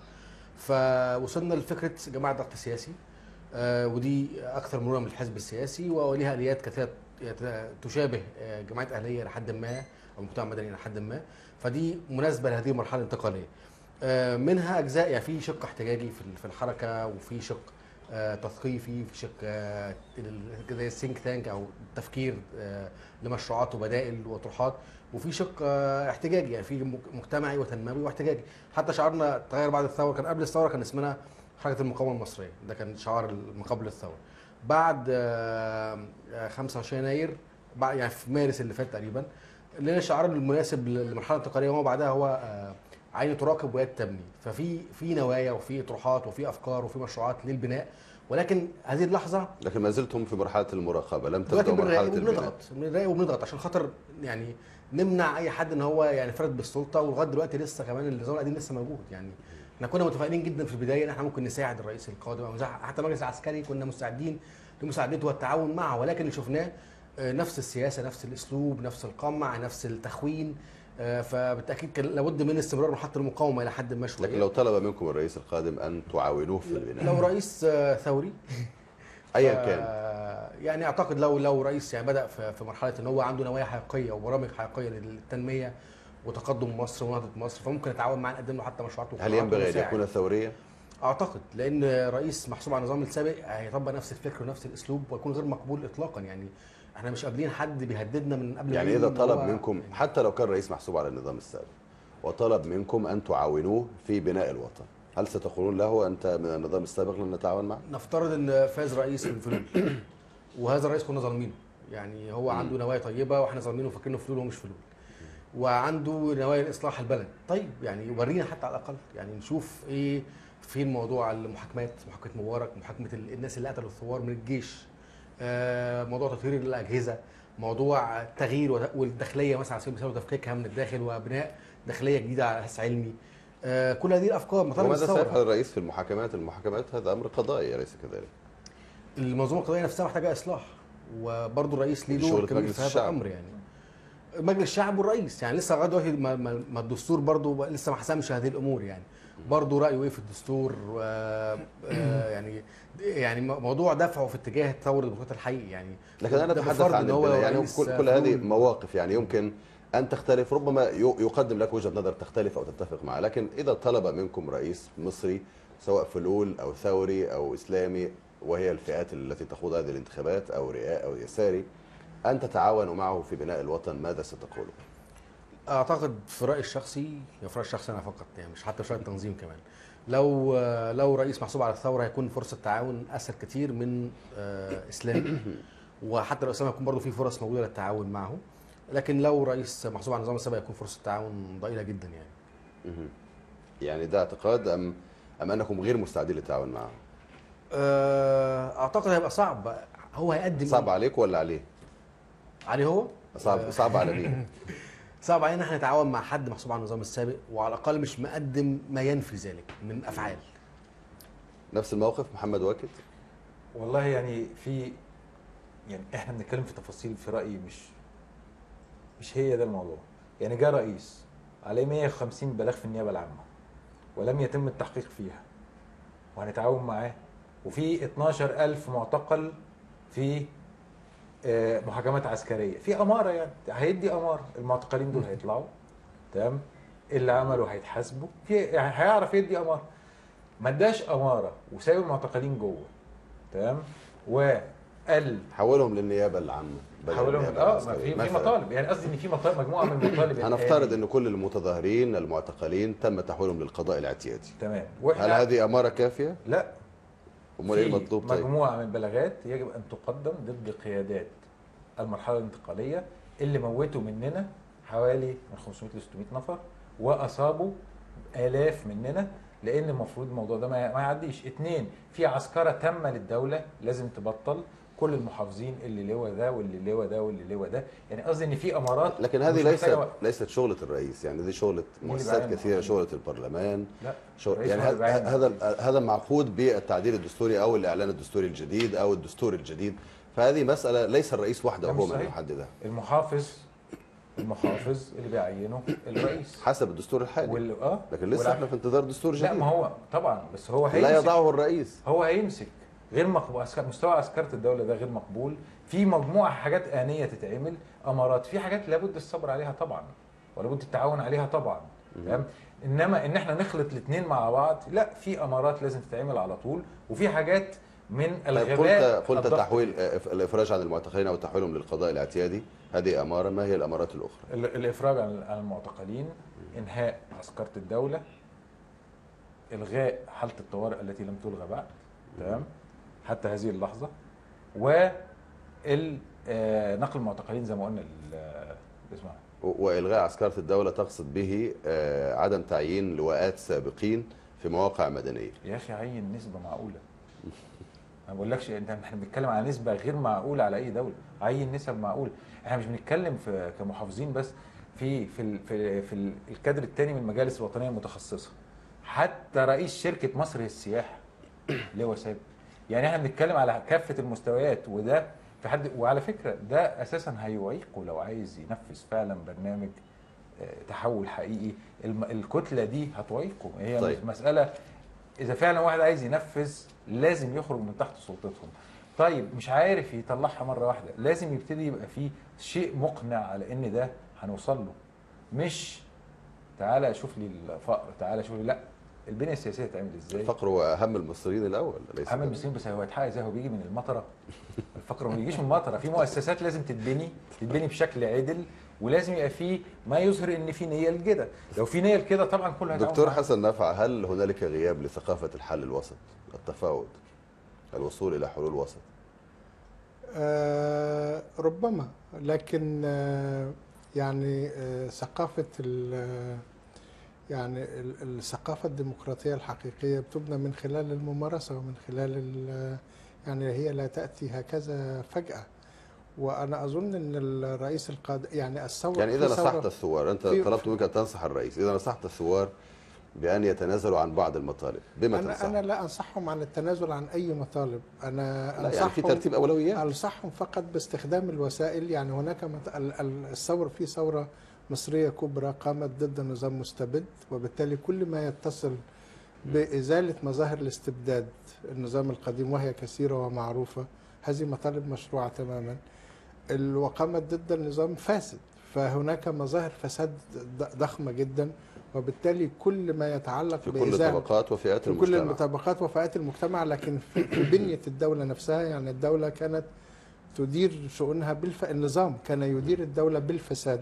فوصلنا لفكره جماعه ضغط سياسي آه، ودي اكثر مرونه من الحزب السياسي وليها اليات كثيره يت- تشابه آه، جمعيه اهليه لحد ما او المجتمع المدني الى حد ما فدي مناسبه لهذه المرحله الانتقاليه آه، منها اجزاء يعني في شق احتجاجي في ال- في الحركه وفي شق آه، تثقيفي في شق آه، ال- زي السينك تانك او التفكير آه، لمشروعات وبدائل واطروحات وفي شق آه، احتجاجي يعني في مك- مجتمعي وتنموي واحتجاجي حتى شعارنا تغير بعد الثوره كان قبل الثوره كان اسمنا حركه المقاومه المصريه ده كان شعار ما قبل الثوره بعد آه، آه، 25 يناير بعد يعني في مارس اللي فات تقريبا لنا الشعار المناسب للمرحله الانتقاليه وما بعدها هو آه، عين تراقب ويد تبني ففي في نوايا وفي اطروحات وفي افكار وفي مشروعات للبناء ولكن هذه اللحظه لكن ما زلتم في مرحله المراقبه لم دلوقتي تبداوا مرحله بنراقب البناء وبنضغط بنراقب وبنضغط عشان خاطر يعني نمنع اي حد ان هو يعني فرد بالسلطه ولغايه دلوقتي لسه كمان النظام القديم لسه موجود يعني احنا كنا متفائلين جدا في البدايه ان احنا ممكن نساعد الرئيس القادم او نساعد- حتى المجلس العسكري كنا مستعدين لمساعدته والتعاون معه ولكن اللي شفناه آه، نفس السياسه نفس الاسلوب نفس القمع نفس التخوين آه، فبالتاكيد كان لابد من استمرار محطه المقاومه الى حد ما شويه لكن لو طلب منكم الرئيس القادم ان تعاونوه في البناء لو رئيس آه، ثوري ايا ف- كان يعني اعتقد لو لو رئيس يعني بدا في في مرحله ان هو عنده نوايا حقيقيه وبرامج حقيقيه للتنميه وتقدم مصر ونهضه مصر فممكن نتعاون معاه نقدم له حتى مشروعات هل وقرارات ينبغي ان ونساعد. يكون ثوريا؟ اعتقد لان رئيس محسوب على النظام السابق هيطبق نفس الفكر ونفس الاسلوب ويكون غير مقبول اطلاقا يعني احنا مش قابلين حد بيهددنا من قبل يعني ما اذا يجي إن طلب هو- منكم حتى لو كان رئيس محسوب على النظام السابق وطلب منكم ان تعاونوه في بناء الوطن هل ستقولون له انت من النظام السابق لن نتعاون معك؟ نفترض ان فاز رئيس من فلول وهذا الرئيس كنا ظالمينه يعني هو عنده نوايا طيبه واحنا ظالمينه وفاكرينه فلول وهو مش فلول وعنده نوايا لاصلاح البلد طيب يعني ورينا حتى على الاقل يعني نشوف ايه فين موضوع المحاكمات محاكمه مبارك محاكمه ال- الناس اللي قتلوا الثوار من الجيش آه، موضوع تطوير الاجهزه موضوع التغيير وت- والداخليه مثلا على سبيل المثال وتفكيكها من الداخل وبناء داخليه جديده على اساس علمي آه، كل هذه الافكار مطالب وماذا الثوره سيفعل الرئيس في المحاكمات؟ المحاكمات هذا امر قضائي اليس كذلك؟ المنظومه القضائيه نفسها محتاجه اصلاح وبرضه الرئيس ليه شغلة دور كبير مجلس في هذا الشعب. الامر يعني مجلس الشعب والرئيس يعني لسه لغايه دلوقتي ما, ما, ما الدستور برضه لسه ما حسمش هذه الامور يعني برضه رايه ايه في الدستور آه آه يعني يعني موضوع دفعه في اتجاه تطور الديمقراطيه الحقيقي يعني لكن انا ده اتحدث بفرض عن إن هو البناء يعني رئيس كل, كل هذه فلول. مواقف يعني يمكن ان تختلف ربما ي- يقدم لك وجهه نظر تختلف او تتفق معها لكن اذا طلب منكم رئيس مصري سواء فلول او ثوري او اسلامي وهي الفئات التي تخوض هذه الانتخابات او رئاء او يساري ان تتعاونوا معه في بناء الوطن ماذا ستقولوا؟ اعتقد في رايي الشخصي يا في رايي الشخصي انا فقط يعني مش حتى في راي التنظيم كمان لو لو رئيس محسوب على الثوره هيكون فرصه تعاون اسهل كتير من آه، اسلام وحتى لو اسلام هيكون برضه في فرص موجوده للتعاون معه لكن لو رئيس محسوب على النظام السابق هيكون فرصه تعاون ضئيله جدا يعني مهم. يعني ده اعتقاد ام ام انكم غير مستعدين للتعاون معه آه، اعتقد هيبقى صعب هو هيقدم صعب عليك ولا عليه عليه هو صعب صعب على مين صعب علينا احنا نتعاون مع حد محسوب على النظام السابق وعلى الاقل مش مقدم ما ينفي ذلك من افعال نفس الموقف محمد واكد والله يعني في يعني احنا بنتكلم في تفاصيل في رايي مش مش هي ده الموضوع يعني جاء رئيس عليه 150 بلاغ في النيابه العامه ولم يتم التحقيق فيها وهنتعاون معاه وفي 12000 معتقل في آه، محاكمات عسكريه في اماره يعني هيدي اماره المعتقلين دول هيطلعوا تمام اللي عملوا هيتحاسبوا في يعني هيعرف يدي اماره ما اداش اماره وسايب المعتقلين جوه تمام وقال حولهم للنيابه العامه بدل حولهم النيابة اه ما العسكرية. في في مثلاً. مطالب يعني قصدي ان في مطالب مجموعه من المطالب هنفترض الآلية. ان كل المتظاهرين المعتقلين تم تحويلهم للقضاء الاعتيادي تمام هل هذه اماره كافيه؟ لا امال ايه في المطلوب طيب؟ مجموعه من البلاغات يجب ان تقدم ضد قيادات المرحله الانتقاليه اللي موتوا مننا حوالي من 500 ل 600 نفر واصابوا الاف مننا لان المفروض الموضوع ده ما ما يعديش اثنين في عسكره تامه للدوله لازم تبطل كل المحافظين اللي لواء ده واللي لواء ده واللي لواء ده يعني قصدي ان في امارات لكن هذه مش ليست محتاجة وقت. ليست شغله الرئيس يعني دي شغله اللي مؤسسات بعين كثيره المحافظين. شغله البرلمان لا شغل رئيس يعني هو اللي بعين هذا هذا هذا معقود بالتعديل الدستوري او الاعلان الدستوري الجديد او الدستور الجديد فهذه مساله ليس الرئيس وحده ده هو مش من صحيح. يحددها المحافظ المحافظ اللي بيعينه الرئيس حسب الدستور الحالي وال... اه لكن لسه والع- احنا في انتظار دستور جديد لا ما هو طبعا بس هو هيمسك لا يضعه الرئيس هو هيمسك غير مقبول عسكر مستوى عسكرة الدولة ده غير مقبول في مجموعة حاجات آنية تتعمل أمارات في حاجات لابد الصبر عليها طبعا ولابد التعاون عليها طبعا تمام انما ان احنا نخلط الاثنين مع بعض لا في امارات لازم تتعمل على طول وفي حاجات من طيب الغباء قلت قلت الضغط. تحويل آه، الافراج عن المعتقلين او تحويلهم للقضاء الاعتيادي هذه اماره ما هي الامارات الاخرى؟ ال- الافراج عن عن المعتقلين انهاء عسكره الدوله الغاء حاله الطوارئ التي لم تلغى بعد تمام حتى هذه اللحظه و ال- آه، نقل المعتقلين زي ما قلنا ال- اسمها و- والغاء عسكره الدوله تقصد به آه، عدم تعيين لواءات سابقين في مواقع مدنيه يا اخي عين نسبه معقوله ما بقولكش انت احنا بنتكلم على نسبه غير معقوله على اي دوله عين نسب معقوله احنا مش بنتكلم في كمحافظين بس في في ال- في, في ال- الكادر الثاني من المجالس الوطنيه المتخصصه حتى رئيس شركه مصر للسياحه لواء سابق يعني احنا بنتكلم على كافه المستويات وده في حد وعلى فكره ده اساسا هيعيقه لو عايز ينفذ فعلا برنامج آه، تحول حقيقي الم- الكتله دي هتعيقه هي طيب. طيب. مساله اذا فعلا واحد عايز ينفذ لازم يخرج من تحت سلطتهم طيب مش عارف يطلعها مره واحده لازم يبتدي يبقى فيه شيء مقنع على ان ده هنوصل له مش تعالى شوف لي الفقر تعالى شوف لي لا البنيه السياسيه تعمل ازاي الفقر هو اهم المصريين الاول ليس عامل كده. المسلمين بس هو يتحقق ازاي هو بيجي من المطره الفقر ما بيجيش من المطره في مؤسسات لازم تتبني تتبني بشكل عدل ولازم يبقى في ما يظهر ان في نيه لكده لو في نيه لكده طبعا كله هيتعاون دكتور معاه. حسن نفع هل هنالك غياب لثقافه الحل الوسط التفاوض الوصول الى حلول وسط آه، ربما لكن آه، يعني آه، ثقافة ال- يعني ال- الثقافة الديمقراطية الحقيقية بتبنى من خلال الممارسة ومن خلال ال- يعني هي لا تأتي هكذا فجأة وأنا أظن أن الرئيس القادم يعني الثورة يعني اذا في ثورة- نصحت الثوار انت في- طلبت منك ان تنصح الرئيس اذا نصحت الثوار بان يتنازلوا عن بعض المطالب بما أنا تنصح أنا لا أنصحهم عن التنازل عن أي مطالب أنا لا يعني في أنصحهم ترتيب اولويات أنصحهم فقط باستخدام الوسائل يعني هناك مت... ال- ال- الثورة في ثورة مصرية كبرى قامت ضد نظام مستبد وبالتالي كل ما يتصل بإزالة مظاهر الاستبداد النظام القديم وهي كثيرة ومعروفة هذه مطالب مشروعة تماما ال- وقامت ضد النظام فاسد فهناك مظاهر فساد ض- ضخمة جدا وبالتالي كل ما يتعلق في كل بإزالة طبقات وفئات في كل المجتمع الطبقات وفئات المجتمع لكن في في بنية الدولة نفسها يعني الدولة كانت تدير شؤونها بالف... النظام كان يدير الدولة بالفساد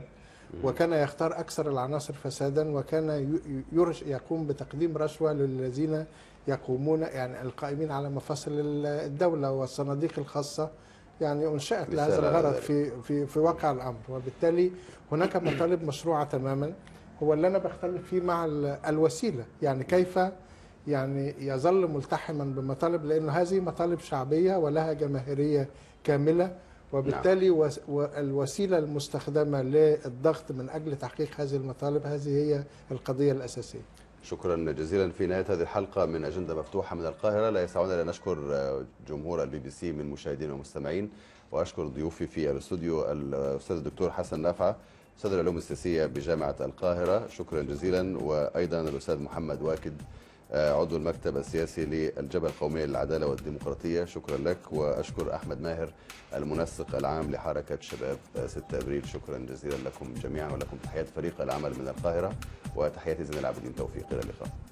وكان يختار أكثر العناصر فسادا وكان ي- يرش يقوم بتقديم رشوة للذين يقومون يعني القائمين على مفاصل ال- الدولة والصناديق الخاصة يعني أنشأت لهذا مثال على الغرض ذلك. في في في واقع الأمر وبالتالي هناك مطالب مشروعة تماما هو اللي أنا بختلف فيه مع ال- الوسيلة يعني كيف يعني يظل ملتحما بمطالب لأنه هذه مطالب شعبية ولها جماهيرية كاملة وبالتالي وس- والوسيلة المستخدمة للضغط من أجل تحقيق هذه المطالب هذه هي القضية الأساسية شكرا جزيلا في نهايه هذه الحلقه من اجنده مفتوحه من القاهره لا يسعنا الا نشكر آه، جمهور البي بي سي من مشاهدين ومستمعين واشكر ضيوفي في الاستوديو الاستاذ الدكتور حسن نافعه استاذ العلوم السياسيه بجامعه القاهره شكرا جزيلا وايضا الاستاذ محمد واكد آه، عضو المكتب السياسي للجبهه القوميه للعداله والديمقراطيه شكرا لك واشكر احمد ماهر المنسق العام لحركه شباب 6 ابريل شكرا جزيلا لكم جميعا ولكم تحيات فريق العمل من القاهره وتحياتي زين العابدين توفيق الى اللقاء